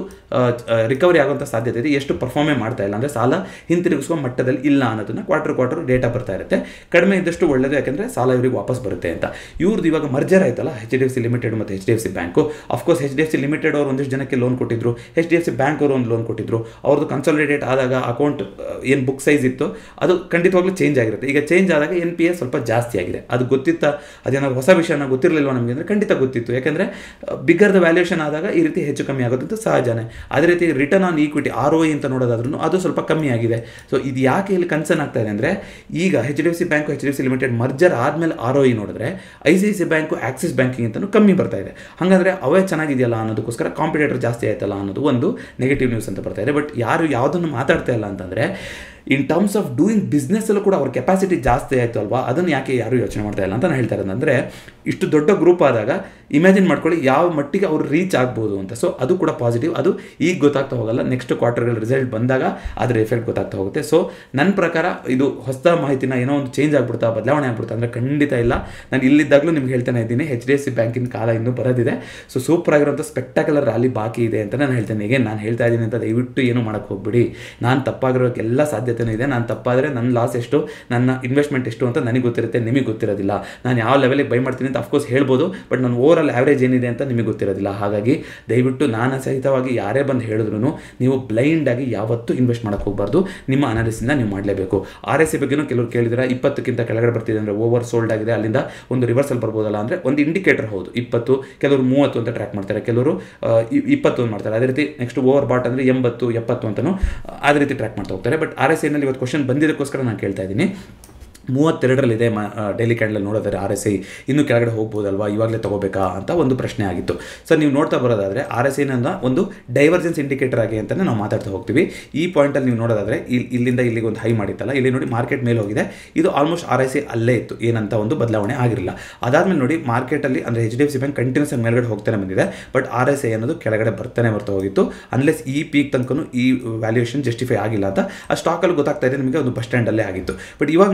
ರಿಕವರಿ ಆಗುವಂಥ ಸಾಧ್ಯತೆ ಇದೆ ಎಷ್ಟು ಪರ್ಫಾರ್ಮೇ ಮಾಡ್ತಾ ಇಲ್ಲ ಅಂದರೆ ಸಾಲ ಹಿಂತಿರುಗಿಸುವ ಮಟ್ಟದಲ್ಲಿ ಇಲ್ಲ ಅನ್ನೋದನ್ನ ಕ್ವಾರ್ಟರ್ ಕ್ವಾರ್ಟರ್ ಡೇಟಾ ಬರ್ತಾ ಇರುತ್ತೆ ಕಡಿಮೆ ಇದ್ದಷ್ಟು ಒಳ್ಳೆಯದು ಯಾಕಂದರೆ ಸಾಲ ಇವ್ರಿಗೆ ವಾಪಸ್ ಬರುತ್ತೆ ಅಂತ ಇವ್ರದ್ದು ಇವಾಗ ಮರ್ಜರ್ ಆಯ್ತಲ್ಲ H D F C limited ಮತ್ತು H D F C bank of course H D F C limited ಅವರು ಒಂದಿಷ್ಟು ಜನಕ್ಕೆ ಲೋನ್ ಕೊಟ್ಟಿದ್ರು H D F C bank ಅವರು ಒಂದು ಲೋನ್ ಕೊಟ್ಟಿದ್ರು ಅವ್ರದ್ದು ಕನ್ಸಾಲಿಡೇಟ್ ಆದಾಗ ಅಕೌಂಟ್ ಏನು ಬುಕ್ ಸೈಜ್ ಇತ್ತು ಅದು ಖಂಡಿತವಾಗ್ಲೂ ಚೇಂಜ್ ಆಗಿರುತ್ತೆ ಈಗ ಚೇಂಜ್ ಆದಾಗ ಎನ್ ಪಿ ಎ ಸ್ವಲ್ಪ ಜಾಸ್ತಿ ಆಗಿದೆ ಅದು ಗೊತ್ತಿತ್ತ ಅದೇನಾದ್ರು ಹೊಸ ವಿಷಯನ ಗೊತ್ತಿರಲಿಲ್ವ ನಮಗೆ ಅಂದರೆ ಖಂಡಿತ ಗೊತ್ತಿತ್ತು ಯಾಕಂದರೆ ಬಿಗ್ಗರ್ದ ವ್ಯಾಲ್ಯೂಷನ್ ಆದಾಗ ಈ ರೀತಿ ಹೆಚ್ಚು ಕಮ್ಮಿ ಆಗೋದಂತ ಸಹಜನೇ ಅದೇ ರೀತಿ return on equity R O ಅಂತ ನೋಡೋದಾದ್ರೂ ಅದು ಸ್ವಲ್ಪ ಕಮ್ಮಿ ಆಗಿದೆ ಸೊ ಇದು ಯಾಕೆ ಇಲ್ಲಿ ಕನ್ಸರ್ನ್ ಆಗ್ತಾ ಇದೆ ಅಂದರೆ ಈಗ H D F C bank H D F C limited merger ಆದಮೇಲೆ ಆರ್ ಒ ಇ ನೋಡಿದ್ರೆ I C I C bank Axis banking ಅಂತಲೂ ಕಮ್ಮಿ ಬರ್ತಾ ಇದೆ ಹಾಗಾದರೆ ಅವೇ ಚೆನ್ನಾಗಿದೆಯಲ್ಲ ಅನ್ನೋದಕ್ಕೋಸ್ಕರ ಕಾಂಪಿಟೇಟರ್ ಜಾಸ್ತಿ ಆಯ್ತಲ್ಲ ಅನ್ನೋದು ಒಂದು ನೆಗೆಟಿವ್ ನ್ಯೂಸ್ ಅಂತ ಬರ್ತಾ ಇದೆ ಬಟ್ ಯಾರು ಯಾವುದನ್ನು ಮಾತಾಡ್ತಾ ಇಲ್ಲ ಅಂತಂದರೆ ಇನ್ ಟರ್ಮ್ಸ್ ಆಫ್ ಡೂಯಿಂಗ್ ಬಿಸ್ನೆಸ್ಸಲ್ಲೂ ಕೂಡ ಅವ್ರ ಕೆಪಾಸಿಟಿ ಜಾಸ್ತಿ ಆಯಿತು ಅಲ್ವಾ ಅದನ್ನು ಯಾಕೆ ಯಾರು ಯೋಚನೆ ಮಾಡ್ತಾ ಇಲ್ಲ ಅಂತ ನಾನು ಹೇಳ್ತಾ ಇರೋದು ಅಂದರೆ ಇಷ್ಟು ದೊಡ್ಡ ಗ್ರೂಪ್ ಆದಾಗ ಇಮ್ಯಾಜಿನ್ ಮಾಡ್ಕೊಳ್ಳಿ ಯಾವ ಮಟ್ಟಿಗೆ ಅವ್ರು ರೀಚ್ ಆಗ್ಬೋದು ಅಂತ ಸೊ ಅದು ಕೂಡ ಪಾಸಿಟಿವ್ ಅದು ಈಗ ಗೊತ್ತಾಗ್ತಾ ಹೋಗಲ್ಲ ನೆಕ್ಸ್ಟ್ ಕ್ವಾರ್ಟರ್ಗಳ ರಿಸಲ್ಟ್ ಬಂದಾಗ ಅದರ ಎಫೆಕ್ಟ್ ಗೊತ್ತಾಗ್ತಾ ಹೋಗುತ್ತೆ ಸೊ ನನ್ನ ಪ್ರಕಾರ ಇದು ಹೊಸ ಮಾಹಿತಿನ ಏನೋ ಒಂದು ಚೇಂಜ್ ಆಗ್ಬಿಡ್ತಾ ಬದಲಾವಣೆ ಆಗ್ಬಿಡ್ತಾ ಅಂದರೆ ಖಂಡಿತ ಇಲ್ಲ ನಾನು ಇಲ್ಲಿದ್ದಾಗಲೂ ನಿಮ್ಗೆ ಹೇಳ್ತಾನೆ ಇದ್ದೀನಿ ಎಚ್ ಡಿ ಎಫ್ ಸಿ ಬ್ಯಾಂಕಿನ ಕಾಲ ಇನ್ನೂ ಬರೋದಿದೆ ಸೊ ಸೂಪರ್ ಆಗಿರುವಂಥ ಸ್ಪೆಕ್ಟಾಕುಲರ್ ರ್ಯಾಲಿ ಬಾಕಿ ಇದೆ ಅಂತ ನಾನು ಹೇಳ್ತೇನೆ ಈಗ ನಾನು ಹೇಳ್ತಾ ಇದ್ದೀನಿ ಅಂತ ದಯವಿಟ್ಟು ಏನು ಮಾಡೋಕ್ಕೆ ಹೋಗ್ಬಿಡಿ ನಾನು ತಪ್ಪಾಗಿರೋಕ್ಕೆ ಎಲ್ಲ ಸಾಧ್ಯತೆನೂ ಇದೆ ನಾನು ತಪ್ಪಾದರೆ ನನ್ನ ಲಾಸ್ ಎಷ್ಟು ನನ್ನ ಇನ್ವೆಸ್ಟ್ಮೆಂಟ್ ಎಷ್ಟು ಅಂತ ನನಗೆ ಗೊತ್ತಿರುತ್ತೆ ನಿಮಗೆ ಗೊತ್ತಿರೋದಿಲ್ಲ ನಾನು ಯಾವ ಲೆವೆಲಿಗೆ ಬೈ ಮಾಡ್ತೀನಿ ಅಂತ ಅಫ್ಕೋರ್ಸ್ ಹೇಳ್ಬೋದು ಬಟ್ ನನ್ನ ಓವರ್ ಆಲ್ ಆ್ಯಾವ್ರೇಜ್ ಏನಿದೆ ಅಂತ ನಿಮಗೆ ಗೊತ್ತಿರೋದಿಲ್ಲ ಹಾಗಾಗಿ ದಯವಿಟ್ಟು ನಾನು ಸಹಿತವಾಗಿ ಯಾರೇ ಬಂದು ಹೇಳಿದ್ರು ನೀವು ಬ್ಲೈಂಡಾಗಿ ಯಾವತ್ತೂ ಇನ್ವೆಸ್ಟ್ ಮಾಡೋಕ್ಕೆ ಹೋಗಬಾರ್ದು ನಿಮ್ಮ ಅನಾಲಿಸಿಂದ ನೀವು ಮಾಡಲೇಬೇಕು ಆರ್ ಎಸ್ ಸಿ ಬಗ್ಗೆನೂ ಕೆಲವರು ಕೇಳಿದ್ರೆ ಇಪ್ಪತ್ತಕ್ಕಿಂತ ಕೆಳಗಡೆ ಬರ್ತಿದೆ ಅಂದರೆ ಓವರ್ ಸೋಲ್ಡ್ ಆಗಿದೆ ಅಲ್ಲಿಂದ ಒಂದು ರಿವರ್ಸಲ್ ಬರ್ಬೋದಲ್ಲ ಅಂದರೆ ಒಂದು ಇಂಡಿಕೇಟರ್ ಹೌದು ಇಪ್ಪತ್ತು ಕೆಲವರು ಮೂವತ್ತು ಅಂತ ಟ್ರ್ಯಾಕ್ ಮಾಡ್ತಾರೆ ಕೆಲವರು ಆ, ಇ- ಇಪ್ಪತ್ತು ಅಂತ ಮಾಡ್ತಾರೆ ಅದೇ ರೀತಿ ನೆಕ್ಸ್ಟ್ ಓವರ್ ಬಾಟ್ ಅಂದರೆ ಎಂಬತ್ತು ಎಪ್ಪತ್ತು ಅಂತಲೂ ಅದೇ ರೀತಿ ಟ್ರ್ಯಾಕ್ ಮಾಡ್ತಾ ಹೋಗ್ತಾರೆ ಬಟ್ ಆರ್ ಎಸ್ ಐನಲ್ಲಿ ಇವತ್ತು ಕ್ವಶನ್ ಬಂದಿದ್ದಕ್ಕೋಸ್ಕರ ನಾನು ಕೇಳ್ತಾ ಇದ್ದೀನಿ ಮೂವತ್ತೆರಡರಲ್ಲಿದೆ ಮ ಡೈಲಿ ಕ್ಯಾಂಡಲ್ ನೋಡೋದಾದ್ರೆ ಆರ್ ಎಸ್ ಐ ಇನ್ನೂ ಕೆಳಗಡೆ ಹೋಗ್ಬೋದಲ್ವಾ ಇವಾಗಲೇ ತಗೋಬೇಕಾ ಅಂತ ಒಂದು ಪ್ರಶ್ನೆ ಆಗಿತ್ತು ಸರ್ ನೀವು ನೋಡ್ತಾ ಬರೋದಾದರೆ ಆರ್ ಎಸ್ ಐನಿಂದ ಒಂದು ಡೈವರ್ಜೆನ್ಸ್ ಇಂಡಿಕೇಟರ್ ಆಗಿ ಅಂತಲೇ ನಾವು ಮಾತಾಡ್ತಾ ಹೋಗ್ತೀವಿ ಈ ಪಾಯಿಂಟಲ್ಲಿ ನೀವು ನೋಡೋದಾದರೆ ಇಲ್ಲಿ ಇಲ್ಲಿಂದ ಇಲ್ಲಿಗೆ ಒಂದು ಹೈ ಮಾಡಿತ್ತಲ್ಲ ಇಲ್ಲಿ ನೋಡಿ ಮಾರ್ಕೆಟ್ ಮೇಲೆ ಹೋಗಿದೆ ಇದು ಆಲ್ಮೋಸ್ಟ್ ಆರ್ ಎಸ್ ಐ ಅಲ್ಲೇ ಇತ್ತು ಏನಂತ ಒಂದು ಬದಲಾವಣೆ ಆಗಿರಲಿಲ್ಲ ಅದಾದ್ಮೇಲೆ ನೋಡಿ ಮಾರ್ಕೆಟಲ್ಲಿ ಅಂದರೆ H D F C bank continues ಆಗಿ ಮೇಲ್ಗಡೆ ಹೋಗ್ತಾನೆ ಬಂದಿದೆ ಬಟ್ ಆರ್ ಎಸ್ ಐ ಅನ್ನೋದು ಕೆಳಗಡೆ ಬರ್ತಾನೆ ಬರ್ತಾ ಹೋಗಿತ್ತು ಅನ್ಲೆಸ್ ಈ ಪೀಕ್ ತನಕನೂ ಈ ವ್ಯಾಲ್ಯೂಯೇಷನ್ ಜಸ್ಟಿಫೈ ಆಗಿಲ್ಲ ಅಂತ ಆ ಸ್ಟಾಕಲ್ಲಿ ಗೊತ್ತಾಗ್ತಾ ಇದೆ ನಿಮಗೆ ಒಂದು ಬಸ್ ಸ್ಟ್ಯಾಂಡಲ್ಲೇ ಆಗಿತ್ತು ಬಟ್ ಇವಾಗ ನೋಡಿ ಮಾರ್ಕೆಟ್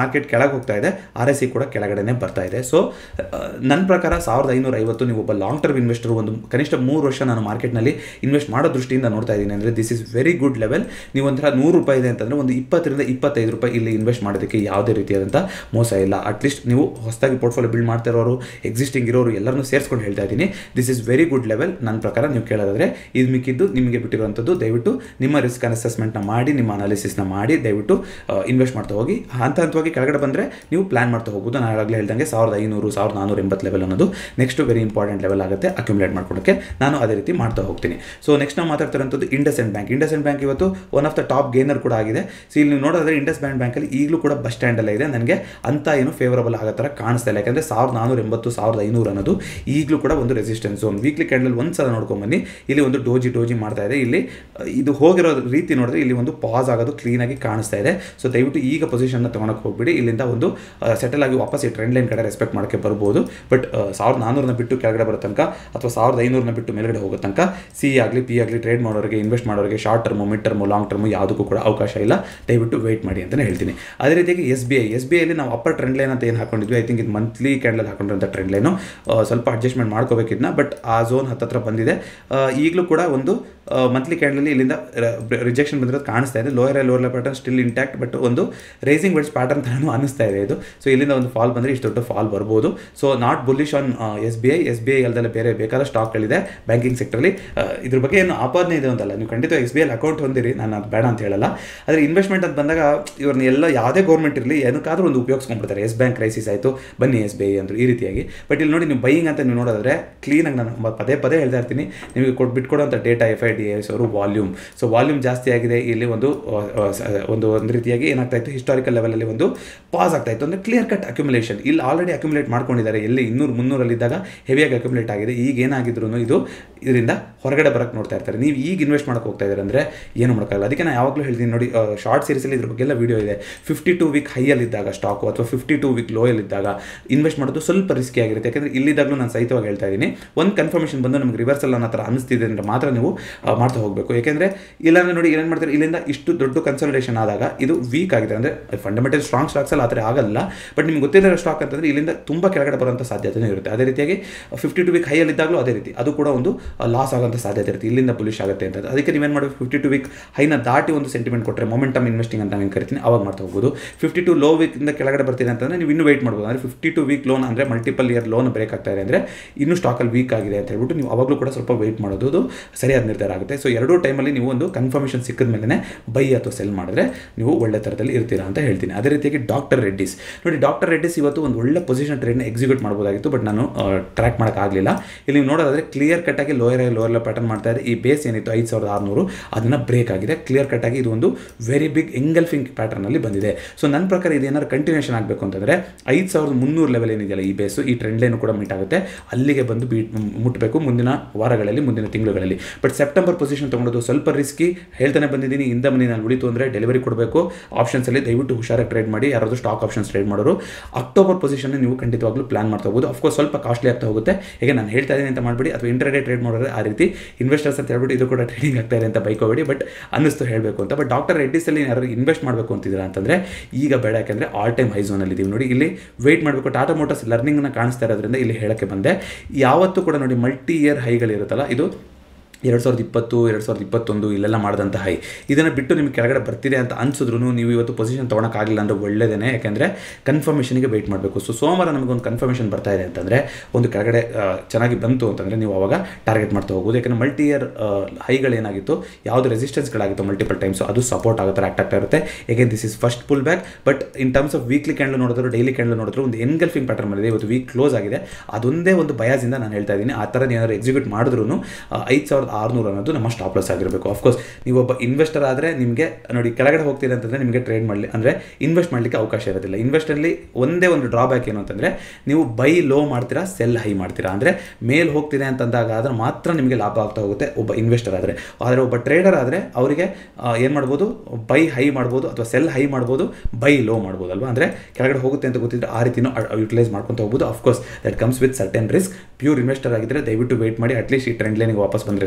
ಮಾರ್ಕೆಟ್ ಕೆಳಗೆ ಹೋಗ್ತಾ ಇದೆ ಆರ್ ಎಸ್ ಸಿ ಕೂಡ ಕೆಳಗಡೆನೆ ಬರ್ತಾ ಇದೆ ಸೊ ನನ್ನ ಪ್ರಕಾರ ಸಾವಿರದ ಐನೂರ ಐವತ್ತು ನೀವು ಒಬ್ಬ ಲಾಂಗ್ ಟರ್ಮ್ ಇನ್ವೆಸ್ಟರ್ ಒಂದು ಕನಿಷ್ಠ ಮೂರು ವರ್ಷ ನಾನು ಮಾರ್ಕೆಟ್ನಲ್ಲಿ ಇನ್ವೆಸ್ಟ್ ಮಾಡೋ ದೃಷ್ಟಿಯಿಂದ ನೋಡ್ತಾ ಇದ್ದೀನಿ ಅಂದರೆ this is very good level ನೀವು ಒಂಥರ ನೂರು ರೂಪಾಯಿ ಇದೆ ಅಂತಂದರೆ ಒಂದು ಇಪ್ಪತ್ತರಿಂದ ಇಪ್ಪತ್ತೈದು ರೂಪಾಯಿ ಇಲ್ಲಿ ಇನ್ವೆಸ್ಟ್ ಮಾಡೋದಕ್ಕೆ ಯಾವುದೇ ರೀತಿಯಾದಂಥ ಮೋಸ ಇಲ್ಲ ಅಟ್ಲೀಸ್ಟ್ ನೀವು ಹೊಸದಾಗಿ ಪೋರ್ಟ್ಫೋಲಿಯೋ ಬಿಲ್ಡ್ ಮಾಡ್ತಾ ಇರೋರು ಎಕ್ಸಿಸ್ಟಿಂಗ್ ಇರೋರು ಎಲ್ಲರನ್ನೂ ಸೇರಿಸ್ಕೊಂಡು ಹೇಳ್ತಾ ಇದ್ದೀನಿ this is very good level ನನ್ನ ಪ್ರಕಾರ ನೀವು ಕೇಳೋದಾದ್ರೆ ಇದು ಮಿಕ್ಕಿದ್ದು ನಿಮಗೆ ಬಿಟ್ಟಿರುವಂಥದ್ದು ದಯವಿಟ್ಟು ನಿಮ್ಮ ರಿಸ್ಕ್ ಅಸೆಸ್ಮೆಂಟ್ನ ಮಾಡಿ ನಿಮ್ಮ ಅನಾಲಿಸಿಸ್ನ ಮಾಡಿ ದಯವಿಟ್ಟು ಇನ್ವೆಸ್ಟ್ ಮಾಡ್ತಾ ಹೋಗಿ ಹಂತ ಹಂತವಾಗಿ ಕೆಳಗಡೆ ಬಂದರೆ ನೀವು ಪ್ಲಾನ್ ಮಾಡ್ತಾ ಹೋಗೋದು ನಾನು ಆಗಲೇ ಹೇಳ್ದಂಗೆ ಸಾವಿರದ ಐನೂರು ಸಾವಿರದ ನಾನ್ನೂರ ಎಂಬತ್ತು ಲೆವೆಲ್ ಅನ್ನೋದು ನೆಕ್ಸ್ಟ್ ವೆರಿ ಇಂಪಾರ್ಟೆಂಟ್ ಲೆವೆಲ್ ಆಗುತ್ತೆ ಅಕ್ಯುಮುಲೇಟ್ ಮಾಡ್ಕೊಳಕ್ಕೆ ನಾನು ಅದೇ ರೀತಿ ಮಾಡ್ತಾ ಹೋಗ್ತೀನಿ ಸೊ ನೆಕ್ಸ್ಟ್ ನಾವು ಮಾತಾಡ್ತಿರೋಂಥದ್ದು IndusInd bank IndusInd bank ಇವತ್ತು one of the top gainer ಕೂಡ ಆಗಿದೆ ಸೊ ಇಲ್ಲಿ ನೀವು ನೋಡೋದಾದ್ರೆ ಇಂಡಸ್ ಬ್ಯಾಂಕ್ ಬ್ಯಾಂಕಲ್ಲಿ ಈಗಲೂ ಕೂಡ ಬಸ್ ಸ್ಟ್ಯಾಂಡಲ್ಲೇ ಇದೆ ನನಗೆ ಅಂತ ಏನು ಫೇವರಬಲ್ ಆಗೋ ಥರ ಕಾಣಿಸ್ತಾ ಇಲ್ಲ ಯಾಕಂದರೆ ಸಾವಿರದ ನಾನ್ನೂರ ಎಂಬತ್ತು ಸಾವಿರದ ಐನೂರು ಅನ್ನೋದು ಈಗಲೂ ಕೂಡ ಒಂದು ರೆಸಿಸ್ಟೆನ್ಸ್ ಒಂದು ವೀಕ್ಲಿ ಕ್ಯಾಂಡಲ್ ಒಂದು ಸಲ ನೋಡ್ಕೊಂಬನ್ನಿ ಇಲ್ಲಿ ಒಂದು ಡೋಜಿ ಡೋಜಿ ಮಾಡ್ತಾ ಇದೆ ಇಲ್ಲಿ ಅಹ್, ಇದು ಹೋಗಿರೋ ರೀತಿ ನೋಡಿದ್ರೆ ಇಲ್ಲಿ ಒಂದು ಪಾಸ್ ಆಗೋದು ಕ್ಲೀನಾಗಿ ಕಾಣಿಸ್ತಾ ಇದೆ ಸೊ ದಯವಿಟ್ಟು ಈಗ ಪೊಸಿಷನ್ನ ತೊಗೊಳಕ್ಕೆ ಹೋಗ್ಬಿಡಿ ಇಲ್ಲಿಂದ ಒಂದು ಸೆಟಲ್ ಆಗಿ ವಾಪಸ್ ಈ ಟ್ರೆಂಡ್ ಲೈನ್ ಕಡೆ ರೆಸ್ಪೆಕ್ಟ್ ಮಾಡೋಕ್ಕೆ ಬರ್ಬೋದು ಬಟ್ ಸಾವಿರದ ನಾನ್ನೂರನ್ನ ಬಿಟ್ಟು ಕೆಳಗಡೆ ಬರೋ ತನಕ ಅಥವಾ ಸಾವಿರದ ಐನೂರನ್ನ ಬಿಟ್ಟು ಮೇಲ್ಗಡೆ ಹೋಗೋ ತನಕ ಸಿ ಆಗಲಿ ಪಿ ಆಗಲಿ ಟ್ರೇಡ್ ಮಾಡೋರಿಗೆ ಇನ್ವೆಸ್ಟ್ ಮಾಡೋರಿಗೆ short term mid term long term ಯಾವುದಕ್ಕೂ ಕೂಡ ಅವಕಾಶ ಇಲ್ಲ ದಯವಿಟ್ಟು ವೆಯ್ಟ್ ಮಾಡಿ ಅಂತಲೇ ಹೇಳ್ತೀನಿ ಅದೇ ರೀತಿಯಾಗಿ S B I S B ಐಲಿ ನಾವು ಅಪ್ಪರ್ ಟ್ರೆಂಡ್ ಲೈನ್ ಅಂತ ಏನು ಹಾಕೊಂಡಿದ್ವಿ ಐ ಥಿಂಕ್ ಇದು ಮಂತ್ಲಿ ಕ್ಯಾಂಡಲ್ ಹಾಕೊಂಡಿರೋಂಥ ಟ್ರೆಂಡ್ ಲೈನು ಸ್ವಲ್ಪ ಅಡ್ಜಸ್ಟ್ಮೆಂಟ್ ಮಾಡ್ಕೋಬೇಕಿದ್ನ ಬಟ್ ಆ ಝೋನ್ ಹತ್ತತ್ರ ಬಂದಿದೆ ಈಗಲೂ ಕೂಡ ಒಂದು ಮಂತ್ಲಿ ಕ್ಯಾಂಡಲಲ್ಲಿ ಇಲ್ಲಿಂದ ರಿಜೆಕ್ಷನ್ ಬಂದಿರೋದು ಕಾಣಿಸ್ತಾ ಇದೆ lower lower pattern still intact but ಒಂದು ರೇಸಿಂಗ್ ವೆಡ್ಸ್ ಪ್ಯಾಟರ್ನ್ ಥರನೂ ಅನಿಸ್ತಾ ಇದೆ ಇದು ಸೊ ಇಲ್ಲಿಂದ ಒಂದು ಫಾಲ್ ಬಂದರೆ ಇಷ್ಟು ದೊಡ್ಡ ಫಾಲ್ ಬರ್ಬೋದು so not bullish on S B I S B I ಅಲ್ಲದೆ ಬೇರೆ ಬೇಕಾದ ಸ್ಟಾಕ್ಗಳಿದೆ ಬ್ಯಾಂಕಿಂಗ್ ಸೆಕ್ಟರ್ಲಿ ಇದ್ರ ಬಗ್ಗೆ ಏನು ಆಪಾದನೆ ಇದೆ ಅಂತಲ್ಲ ನೀವು ಖಂಡಿತ ಎಸ್ ಬಿ ಐ ಅಕೌಂಟ್ ಹೊಂದಿರಿ ನಾನು ಅದು ಬೇಡ ಅಂತ ಹೇಳಲ್ಲ ಆದರೆ ಇನ್ವೆಸ್ಟ್ಮೆಂಟ್ ಅಂತ ಬಂದಾಗ ಇವ್ರನ್ನ ಎಲ್ಲ ಯಾವುದೇ ಗೌರ್ಮೆಂಟ್ ಇರಲಿ ಏನಕ್ಕಾದ್ರೂ ಒಂದು ಉಪಯೋಗಿಸ್ಕೊಂಡ್ಬಿಡ್ತಾರೆ ಎಸ್ ಬ್ಯಾಂಕ್ ಕ್ರೈಸಿಸ್ ಆಯಿತು ಬನ್ನಿ ಎಸ್ ಬಿ ಐ ಅಂದರು ಈ ರೀತಿಯಾಗಿ ಬಟ್ ಇಲ್ಲಿ ನೋಡಿ ನೀವು ಬೈಯಿಂಗ್ ಅಂತ ನೀವು ನೋಡೋದಾದ್ರೆ ಕ್ಲೀನಾಗಿ ನಾನು ಮ- ಪದೇ ಪದೇ ಹೇಳ್ತಾ ಇರ್ತೀನಿ ನಿಮಗೆ ಕೊಟ್ಟು ಬಿಟ್ಕೊಡೋಂಥ data F I D S ಅವರು ವಾಲ್ಯೂಮ್ ಸೊ ವಾಲ್ಯೂಮ್ ಜಾಸ್ತಿ ಆಗಿದೆ ಇಲ್ಲಿ ಒಂದು ಆ, ಆ, ಸ- ಒಂದು ಒಂದು ರೀತಿಯಾಗಿ ಏನಾಗ್ತಾ ಇತ್ತು ಹಿಸ್ಟಾರಿಕಲ್ ಲೆವೆಲಲ್ಲಿ ಒಂದು ಪಾಸ್ ಆಗ್ತಾ ಇತ್ತು ಅಂದರೆ ಕ್ಲಿಯರ್ ಕಟ್ ಅಕ್ಯುಮುಲೇಷನ್ ಇಲ್ಲಿ ಆಲ್ರೆಡಿ ಅಕ್ಯುಮುಲೇಟ್ ಮಾಡ್ಕೊಂಡಿದ್ದಾರೆ ಎಲ್ಲಿ ಇನ್ನೂರು ಮುನ್ನೂರಲ್ಲಿದ್ದಾಗ ಹೆವಿಯಾಗಿ ಅಕ್ಯುಮುಲೇಟ್ ಆಗಿದೆ ಈಗ ಏನಾಗಿದ್ರು ಇದು ಇದರಿಂದ ಹೊರಗಡೆ ಬರಕ್ಕೆ ನೋಡ್ತಾ ಇರ್ತಾರೆ ನೀವು ಈಗ ಇನ್ವೆಸ್ಟ್ ಮಾಡಕ್ಕೆ ಹೋಗ್ತಾ ಇದ್ದಾರೆ ಅಂದರೆ ಏನು ಮಾಡೋಕ್ಕಾಗಲ್ಲ ಅದಕ್ಕೆ ನಾನು ಯಾವಾಗಲೂ ಹೇಳ್ತೀನಿ ನೋಡಿ ಶಾರ್ಟ್ ಸೀರೀಸಲ್ಲಿ ಇದ್ರ ಬಗ್ಗೆ ಎಲ್ಲ ವಿಡಿಯೋ ಇದೆ ಫಿಫ್ಟಿ ಟು ವೀಕ್ ಹೈಯಲ್ಲಿದ್ದಾಗ ಸ್ಟಾಕು ಅಥವಾ ಫಿಫ್ಟಿ ಟು ವೀಕ್ ಲೋಯಲ್ಲಿದ್ದಾಗ ಇನ್ವೆಸ್ಟ್ ಮಾಡೋದು ಸ್ವಲ್ಪ ರಿಸ್ಕಿ ಆಗಿರುತ್ತೆ ಯಾಕಂದರೆ ಇಲ್ಲಿದ್ದಾಗಲೂ ನಾನು ಸಹಿತವಾಗಿ ಹೇಳ್ತಾ ಇದ್ದೀನಿ ಒಂದು ಕನ್ಫರ್ಮೇಷನ್ ಬಂದು ನಮಗೆ ರಿವರ್ಸಲ್ ಅನ್ನೋ ಥರ ಅನಿಸ್ತಿದೆ ಅಂದರೆ ಮಾತ್ರ ನೀವು ಆ, ಮಾಡ್ತಾ ಹೋಗಬೇಕು ಯಾಕೆಂದರೆ ಇಲ್ಲಾಂದ್ರೆ ನೋಡಿ ಏನು ಮಾಡ್ತಾರೆ ಇಲ್ಲಿಂದ ಇಷ್ಟು ದೊಡ್ಡ ಕನ್ಸಲ್ಟೇಷನ್ ಆದಾಗ ಇದು ವೀಕ್ ಆಗಿದೆ ಅಂದರೆ ಫಂಡಮೆಂಟಲ್ ಸ್ಟ್ರಾಂಗ್ ಸ್ಟಾಕ್ಸಲ್ಲಿ ಆ ಥರ ಆಗಲ್ಲ ಬಟ್ ನಿಮ್ಗೆ ಗೊತ್ತಿರೋ ಸ್ಟಾಕ್ ಅಂತಂದರೆ ಇಲ್ಲಿಂದ ತುಂಬ ಕೆಳಗಡೆ ಬರುವಂಥ ಸಾಧ್ಯತೆಯೂ ಇರುತ್ತೆ ಅದೇ ರೀತಿಯಾಗಿ ಫಿಫ್ಟಿ ಟು ವೀಕ್ ಹೈಯಲ್ಲಿದ್ದಾಗಲೂ ಅದೇ ರೀತಿ ಅದು ಕೂಡ ಒಂದು ಲಾಸ್ ಆಗೋಂಥ ಸಾಧ್ಯತೆ ಇರುತ್ತೆ ಇಲ್ಲಿಂದ ಬುಲಿಶ್ ಆಗುತ್ತೆ ಅಂತ ಅದಕ್ಕೆ ನೀವೇನು ಮಾಡಬೇಕು ಫಿಫ್ಟಿ ಟು ವೀಕ್ ಹೈನ ದಾಟಿ ಒಂದು ಸೆಂಟಿಮೆಂಟ್ ಕೊಟ್ಟರೆ ಮೊಮೆಂಟಮ್ ಇನ್ವೆಸ್ಟಿಂಗ್ ಅಂತ ನಾನು ಕರಿತೀನಿ ಅವಾಗ ಮಾಡ್ತಾ ಹೋಗ್ಬೋದು ಫಿಫ್ಟಿ ಟು ಲೋ ವೀಕಿಂದ ಕೆಳಗಡೆ ಬರ್ತಿದೆ ಅಂತಂದರೆ ನೀವು ಇನ್ನೂ ವೆಯ್ಟ್ ಮಾಡ್ಬೋದು ಅಂದರೆ ಫಿಫ್ಟಿ ಟು ವೀಕ್ ಲೋನ್ ಅಂದರೆ ಮಲ್ಟಿಪಲ್ ಇಯರ್ ಲೋನ್ ಬ್ರೇಕ್ ಆಗ್ತಾ ಇದೆ ಅಂದರೆ ಇನ್ನೂ ಸ್ಟಾಕಲ್ಲಿ ವೀಕ್ ಆಗಿದೆ ಅಂತ ಹೇಳ್ಬಿಟ್ಟು ನೀವು ಅವಾಗಲೂ ಕೂಡ ಸ್ವಲ್ಪ ವೆಯ್ಟ್ ಮಾಡೋದು ಅದು ಸರಿಯಾದ ನಿರ್ಧಾರ ಆಗುತ್ತೆ ಸೊ ಎರಡೂ ಟೈಮಲ್ಲಿ ನೀವು ಒಂದು ಕನ್ಫರ್ಮೇಷನ್ ಸಿಕ್ಕಿದ ಮೇಲೆ ಬೈ ಅಥವಾ ಸೆಲ್ ಮಾಡಿದ್ರೆ ನೀವು ಒಳ್ಳೆ ಥರದಲ್ಲಿ ಇರ್ತೀರಾ ಅಂತ ಹೇಳ್ತೀನಿ ಅದೇ ರೀತಿಯಾಗಿ ಡಾಕ್ಟರ್ ರೆಡ್ಡಿಸ್ ನೋಡಿ ಡಾಕ್ಟರ್ ರೆಡ್ಡಿಸ್ ಇವತ್ತು ಒಂದು ಒಳ್ಳೆ ಪೊಸಿಷನ್ ಟ್ರೇಡ್ನ ಎಕ್ಸಿಕ್ಯೂಟ್ ಮಾಡ್ಬೋದಾಗಿತ್ತು ಬಟ್ ನಾನು ಟ್ರ್ಯಾಕ್ ಮಾಡೋಕ್ಕಾಗಲಿಲ್ಲ ಇಲ್ಲಿ ನೀವು ನೋಡೋದಾದ್ರೆ ಕ್ಲಿಯರ್ ಕಟ್ಟಾಗಿ ಲೋಯರ್ ಲೋಯರ್ ಪ್ಯಾಟರ್ನ್ ಮಾಡ್ತಾ ಇದೆ ಈ ಬೇಸ್ ಏನಿತ್ತು ಐದು ಸಾವಿರದ ಆರುನೂರು ಅದನ್ನು ಬ್ರೇಕ್ ಆಗಿದೆ ಕ್ಲಿಯರ್ ಕಟ್ಟಾಗಿ ಇದು ಒಂದು ವೆರಿ ಬಿಗ್ ಎಂಗಲ್ಫಿಂಗ್ ಪ್ಯಾಟರ್ನಲ್ಲಿ ಬಂದಿದೆ ಸೊ ನನ್ನ ಪ್ರಕಾರ ಇದು ಏನಾದ್ರು ಕಂಟಿನ್ಯೂಷನ್ ಆಗಬೇಕು ಅಂತಂದರೆ ಐದು ಸಾವಿರದ ಮುನ್ನೂರು ಲೆವೆಲ್ ಏನಿದೆಯಲ್ಲ ಈ ಬೇಸು ಈ ಟ್ರೆಂಡ್ ಲೈನು ಕೂಡ ಮೀಟ್ ಆಗುತ್ತೆ ಅಲ್ಲಿಗೆ ಬಂದು ಬೀಟ್ ಮುಟ್ಟಬೇಕು ಮುಂದಿನ ವಾರಗಳಲ್ಲಿ ಮುಂದಿನ ತಿಂಗಳುಗಳಲ್ಲಿ ಬಟ್ ಸೆಪ್ಟೆಂಬರ್ ಪೊಸಿಷನ್ ತೊಗೊಂಡೋದು ಸ್ವಲ್ಪ ರಿಸ್ಕಿ ಹೇಳ್ತಾನೆ ಬಂದಿದ್ದೀನಿ ಇಂದ ಮನಿ ನಾನು ಉಳಿತು ಅಂದರೆ ಡೆಲಿವರಿ ಕೊಡಬೇಕು ಆಪ್ಷನ್ಸಲ್ಲಿ ದಯವಿಟ್ಟು ಹುಷಾರಾಗಿ ಟ್ರೇಡ್ ಮಾಡಿ ಯಾರಾದರೂ ಸ್ಟಾಕ್ ಆಪ್ಷನ್ಸ್ ಟ್ರೇಡ್ ಮಾಡೋರು ಅಕ್ಟೋಬರ್ ಪೊಸಿಷನ್ ನೀವು ಖಂಡಿತವಾಗ್ಲೂ ಪ್ಲಾನ್ ಮಾಡ್ತಾ ಹೋಗ್ಬೋದು ಅಫ್ಕೋರ್ಸ್ ಸ್ವಲ್ಪ ಕಾಸ್ಟ್ಲಿ ಆಗ್ತಾ ಹೋಗುತ್ತೆ ಹೇಗೆ ನಾನು ಹೇಳ್ತಾ ಇದ್ದೀನಿ ಅಂತ ಮಾಡಬೇಡಿ ಅಥವಾ ಇಂಟರ್ಡೇ ಟ್ರೇಡ್ ಮಾಡೋದ್ರೆ ಆ ರೀತಿ ಇನ್ವೆಸ್ಟರ್ಸ್ ಅಂತ ಹೇಳ್ಬಿಟ್ಟು ಇದು ಕೂಡ ಟ್ರೇಡಿಂಗ್ ಆಗ್ತಾ ಇದೆ ಅಂತ ಬೈಕೋಬೇಡಿ ಬಟ್ ಅನ್ನಿಸ್ತು ಹೇಳಬೇಕು ಅಂತ ಬಟ್ ಡಾಕ್ಟರ್ ರೆಡ್ಡಿಸಲ್ಲಿ ಯಾರು ಇನ್ವೆಸ್ಟ್ ಮಾಡಬೇಕು ಅಂತಿದ್ದೀರಾ ಅಂತಂದರೆ ಈಗ ಬೇಡ ಯಾಕೆಂದರೆ ಆಲ್ ಟೈಮ್ ಹೈ ಝೋನಲ್ಲಿ ಇದ್ದೀವಿ ನೋಡಿ ಇಲ್ಲಿ ವೆಯ್ಟ್ ಮಾಡಬೇಕು ಟಾಟಾ ಮೋಟರ್ಸ್ ಲರ್ನಿಂಗ್ನ ಕಾಣಿಸ್ತಾ ಇರೋದ್ರಿಂದ ಇಲ್ಲಿ ಹೇಳಕ್ಕೆ ಬಂದೆ ಯಾವತ್ತೂ ಕೂಡ ನೋಡಿ ಮಲ್ಟಿ ಇಯರ್ ಹೈಗಳಿರುತ್ತಲ್ಲ ಇದು ಎರಡು ಸಾವಿರದ ಇಪ್ಪತ್ತು ಎರಡು ಸಾವಿರದ ಇಪ್ಪತ್ತೊಂದು ಇಲ್ಲೆಲ್ಲ ಮಾಡಿದಂಥ ಹೈ ಇದನ್ನು ಬಿಟ್ಟು ನಿಮಗೆ ಕೆಳಗಡೆ ಬರ್ತಿದೆ ಅಂತ ಅನ್ಸಿದ್ರು ನೀವು ಇವತ್ತು ಪೊಸಿಷನ್ ತೊಗೊಳಕ್ಕಾಗಲಿಲ್ಲ ಅಂದರೆ ಒಳ್ಳೆಯದೇ ಯಾಕೆಂದರೆ ಕನ್ಫರ್ಮೇಷನ್ಗೆ ವೆಯ್ಟ್ ಮಾಡಬೇಕು ಸೊ ಸೋಮವಾರ ನಮಗೆ ಒಂದು ಕನ್ಫರ್ಮೇಷನ್ ಬರ್ತಾ ಇದೆ ಅಂತಂದರೆ ಒಂದು ಕೆಳಗಡೆ ಆ, ಚೆನ್ನಾಗಿ ಬಂತು ಅಂತಂದರೆ ನೀವು ಅವಾಗ ಟಾರ್ಗೆಟ್ ಮಾಡ್ತಾ ಹೋಗ್ಬೋದು ಯಾಕಂದರೆ ಮಲ್ಟಿ ಇಯರ್ ಹೈಗಳೇನಾಗಿತ್ತು ಯಾವುದು ರೆಸಿಸ್ಟೆನ್ಸ್ಗಳಾಗಿತ್ತು ಮಲ್ಟಿಪಲ್ ಟೈಮ್ಸ್ ಅದು ಸಪೋರ್ಟ್ ಆಗೋ ಥರ ಆಕ್ಟ್ ಆಗ್ತಾ ಇರುತ್ತೆ ಹೇಗೆ this is first pull back but in terms of weekly candle ನೋಡಿದ್ರು ಡೈಲಿ ಕ್ಯಾಂಡಲ್ ನೋಡಿದ್ರು ಒಂದು ಎನ್ಗಲ್ಫಿಂಗ್ ಪ್ಯಾಟರ್ನ್ ಬಂದಿದೆ ಇವತ್ತು ವೀಕ್ ಕ್ಲೋಸ್ ಆಗಿದೆ ಅದೊಂದೇ ಒಂದು ಬಯಾಸಿಂದ ನಾನು ಹೇಳ್ತಾ ಇದ್ದೀನಿ ಆ ಥರ ಏನಾದ್ರು ಎಕ್ಸಿಕ್ಯೂಟ್ ಮಾಡಿದ್ರು ಐದು ಸಾವಿರದ ಆರುನೂರು ಅನ್ನೋದು ನಮ್ಮ ಸ್ಟಾಪ್ ಲಾಸ್ ಆಗಿರಬೇಕು ಅಫ್ಕೋರ್ಸ್ ನೀವು ಒಬ್ಬ ಇನ್ವೆಸ್ಟರ್ ಆದರೆ ನಿಮಗೆ ನೋಡಿ ಕೆಳಗಡೆ ಹೋಗ್ತೀರ ಅಂತಂದರೆ ನಿಮಗೆ ಟ್ರೇಡ್ ಮಾಡಲಿ ಅಂದರೆ ಇನ್ವೆಸ್ಟ್ ಮಾಡಲಿಕ್ಕೆ ಅವಕಾಶ ಇರೋದಿಲ್ಲ ಇನ್ವೆಸ್ಟಲ್ಲಿ ಒಂದೇ ಒಂದು ಡ್ರಾಬ್ಯಾಕ್ ಏನು ಅಂತಂದರೆ ನೀವು ಬೈ ಲೋ ಮಾಡ್ತೀರಾ ಸೆಲ್ ಹೈ ಮಾಡ್ತೀರಾ ಅಂದರೆ ಮೇಲ್ ಹೋಗ್ತಿದೆ ಅಂತಂದಾಗ ಆದರೆ ಮಾತ್ರ ನಿಮಗೆ ಲಾಭ ಆಗ್ತಾ ಹೋಗುತ್ತೆ ಒಬ್ಬ ಇನ್ವೆಸ್ಟರ್ ಆದರೆ ಆದರೆ ಒಬ್ಬ ಟ್ರೇಡರ್ ಆದರೆ ಅವರಿಗೆ ಏನು ಮಾಡ್ಬೋದು ಬೈ ಹೈ ಮಾಡ್ಬೋದು ಅಥವಾ ಸೆಲ್ ಹೈ ಮಾಡ್ಬೋದು ಬೈ ಲೋ ಮಾಡ್ಬೋದು ಅಲ್ವಾ ಅಂದರೆ ಕೆಳಗಡೆ ಹೋಗುತ್ತೆ ಅಂತ ಗೊತ್ತಿದ್ರೆ ಆ ರೀತಿನೂ ಯುಟಿಲೈಸ್ ಮಾಡ್ಕೊತ ಹೋಗ್ಬೋದು of course that comes with certain risk pure investor ಆಗಿದ್ದರೆ ದಯವಿಟ್ಟು ವೆಯ್ಟ್ ಮಾಡಿ ಅಟ್ಲೀಸ್ಟ್ ಈ ಟ್ರೆಂಡ್ ಲೈನಿಗೆ ವಾಪಸ್ ಬಂದು ರೆಸ್ಪೆಕ್ಟ್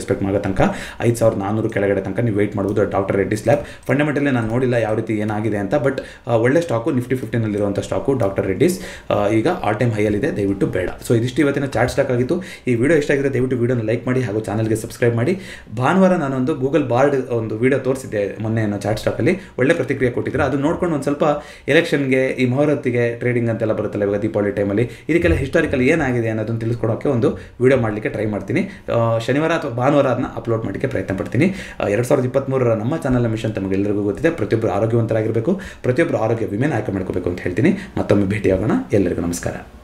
ಎಕ್ಸ್ಪೆಕ್ಟ್ ಮಾಡೋ ತನಕ ಐದು ಸಾವಿರದ ನಾನ್ನೂರು ಕೆಳಗಡೆ ತನಕ ನೀವು ವೆಯ್ಟ್ ಮಾಡ್ಬೋದು ಡಾಕ್ಟರ್ ರೆಡ್ಡಿಸ್ ಲ್ಯಾಬ್ ಫಂಡಮೆಂಟಲಿ ನಾನು ನೋಡಿಲ್ಲ ಯಾವ ರೀತಿ ಏನಾಗಿದೆ ಅಂತ ಬಟ್ ಒಳ್ಳೆ ಸ್ಟಾಕು ನಿಫ್ಟಿ ಫಿಫ್ಟಿನಲ್ಲಿರುವಂಥ ಸ್ಟಾಕು ಡಾಕ್ಟರ್ ರೆಡ್ಡಿಸ್ ಆ, ಈಗ ಆಲ್ ಟೈಮ್ ಹೈಯಲ್ಲಿದೆ ದಯವಿಟ್ಟು ಬೇಡ ಸೊ ಇದಿಷ್ಟು ಇವತ್ತಿನ ಚಾರ್ಟ್ ಸ್ಟಾಕ್ ಆಗಿತ್ತು ಈ ವಿಡಿಯೋ ಇಷ್ಟ ಆಗಿದೆ ದಯವಿಟ್ಟು ವಿಡಿಯೋನ ಲೈಕ್ ಮಾಡಿ ಹಾಗೂ ಚಾನಲ್ಗೆ ಸಬ್ಸ್ಕ್ರೈಬ್ ಮಾಡಿ ಭಾನುವಾರ ನಾನೊಂದು ಗೂಗಲ್ ಬಾರ್ಡ್ ಒಂದು ವಿಡಿಯೋ ತೋರಿಸಿದ್ದೆ ಮೊನ್ನೆ ಏನೋ ಚಾರ್ಟ್ ಸ್ಟಾಕಲ್ಲಿ ಒಳ್ಳೆ ಪ್ರತಿಕ್ರಿಯೆ ಕೊಟ್ಟಿದ್ದಾರೆ ಅದು ನೋಡ್ಕೊಂಡು ಒಂದು ಸ್ವಲ್ಪ ಎಲೆಕ್ಷನ್ಗೆ ಈ ಮುಹೂರ್ತಿಗೆ ಟ್ರೇಡಿಂಗ್ ಅಂತೆಲ್ಲ ಬರುತ್ತಲ್ಲ ಇವಾಗ ದೀಪಾವಳಿ ಟೈಮಲ್ಲಿ ಇದಕ್ಕೆಲ್ಲ ಹಿಸ್ಟಾರಿಕಲ್ ಏನಾಗಿದೆ ಅನ್ನೋದನ್ನು ತಿಳಿಸ್ಕೊಡೋಕ್ಕೆ ಒಂದು ವಿಡಿಯೋ ಮಾಡಲಿಕ್ಕೆ ಟ್ರೈ ಮಾಡ್ತೀನಿ ಆ, ಶನಿವಾರ ಅಥವಾ ಭಾನುವಾರ ಅದನ್ನ ಅಪ್ಲೋಡ್ ಮಾಡಲಿಕ್ಕೆ ಪ್ರಯತ್ನ ಪಡ್ತೀನಿ ಎರಡು ಸಾವಿರದ ಇಪ್ಪತ್ತ್ಮೂರರ ನಮ್ಮ ಚಾನಲ್ ಮಿಷನ್ ತಮಗೆಲ್ಲರಿಗೂ ಗೊತ್ತಿದೆ ಪ್ರತಿಯೊಬ್ಬರು ಆರೋಗ್ಯವಂತರಾಗಿರಬೇಕು ಪ್ರತಿಯೊಬ್ಬರು ಆರೋಗ್ಯ ವಿಮೆನ ಆಯ್ಕೆ ಮಾಡ್ಕೋಬೇಕು ಅಂತ ಹೇಳ್ತೀನಿ ಮತ್ತೊಮ್ಮೆ ಭೇಟಿಯಾಗೋಣ ಎಲ್ಲರಿಗೂ ನಮಸ್ಕಾರ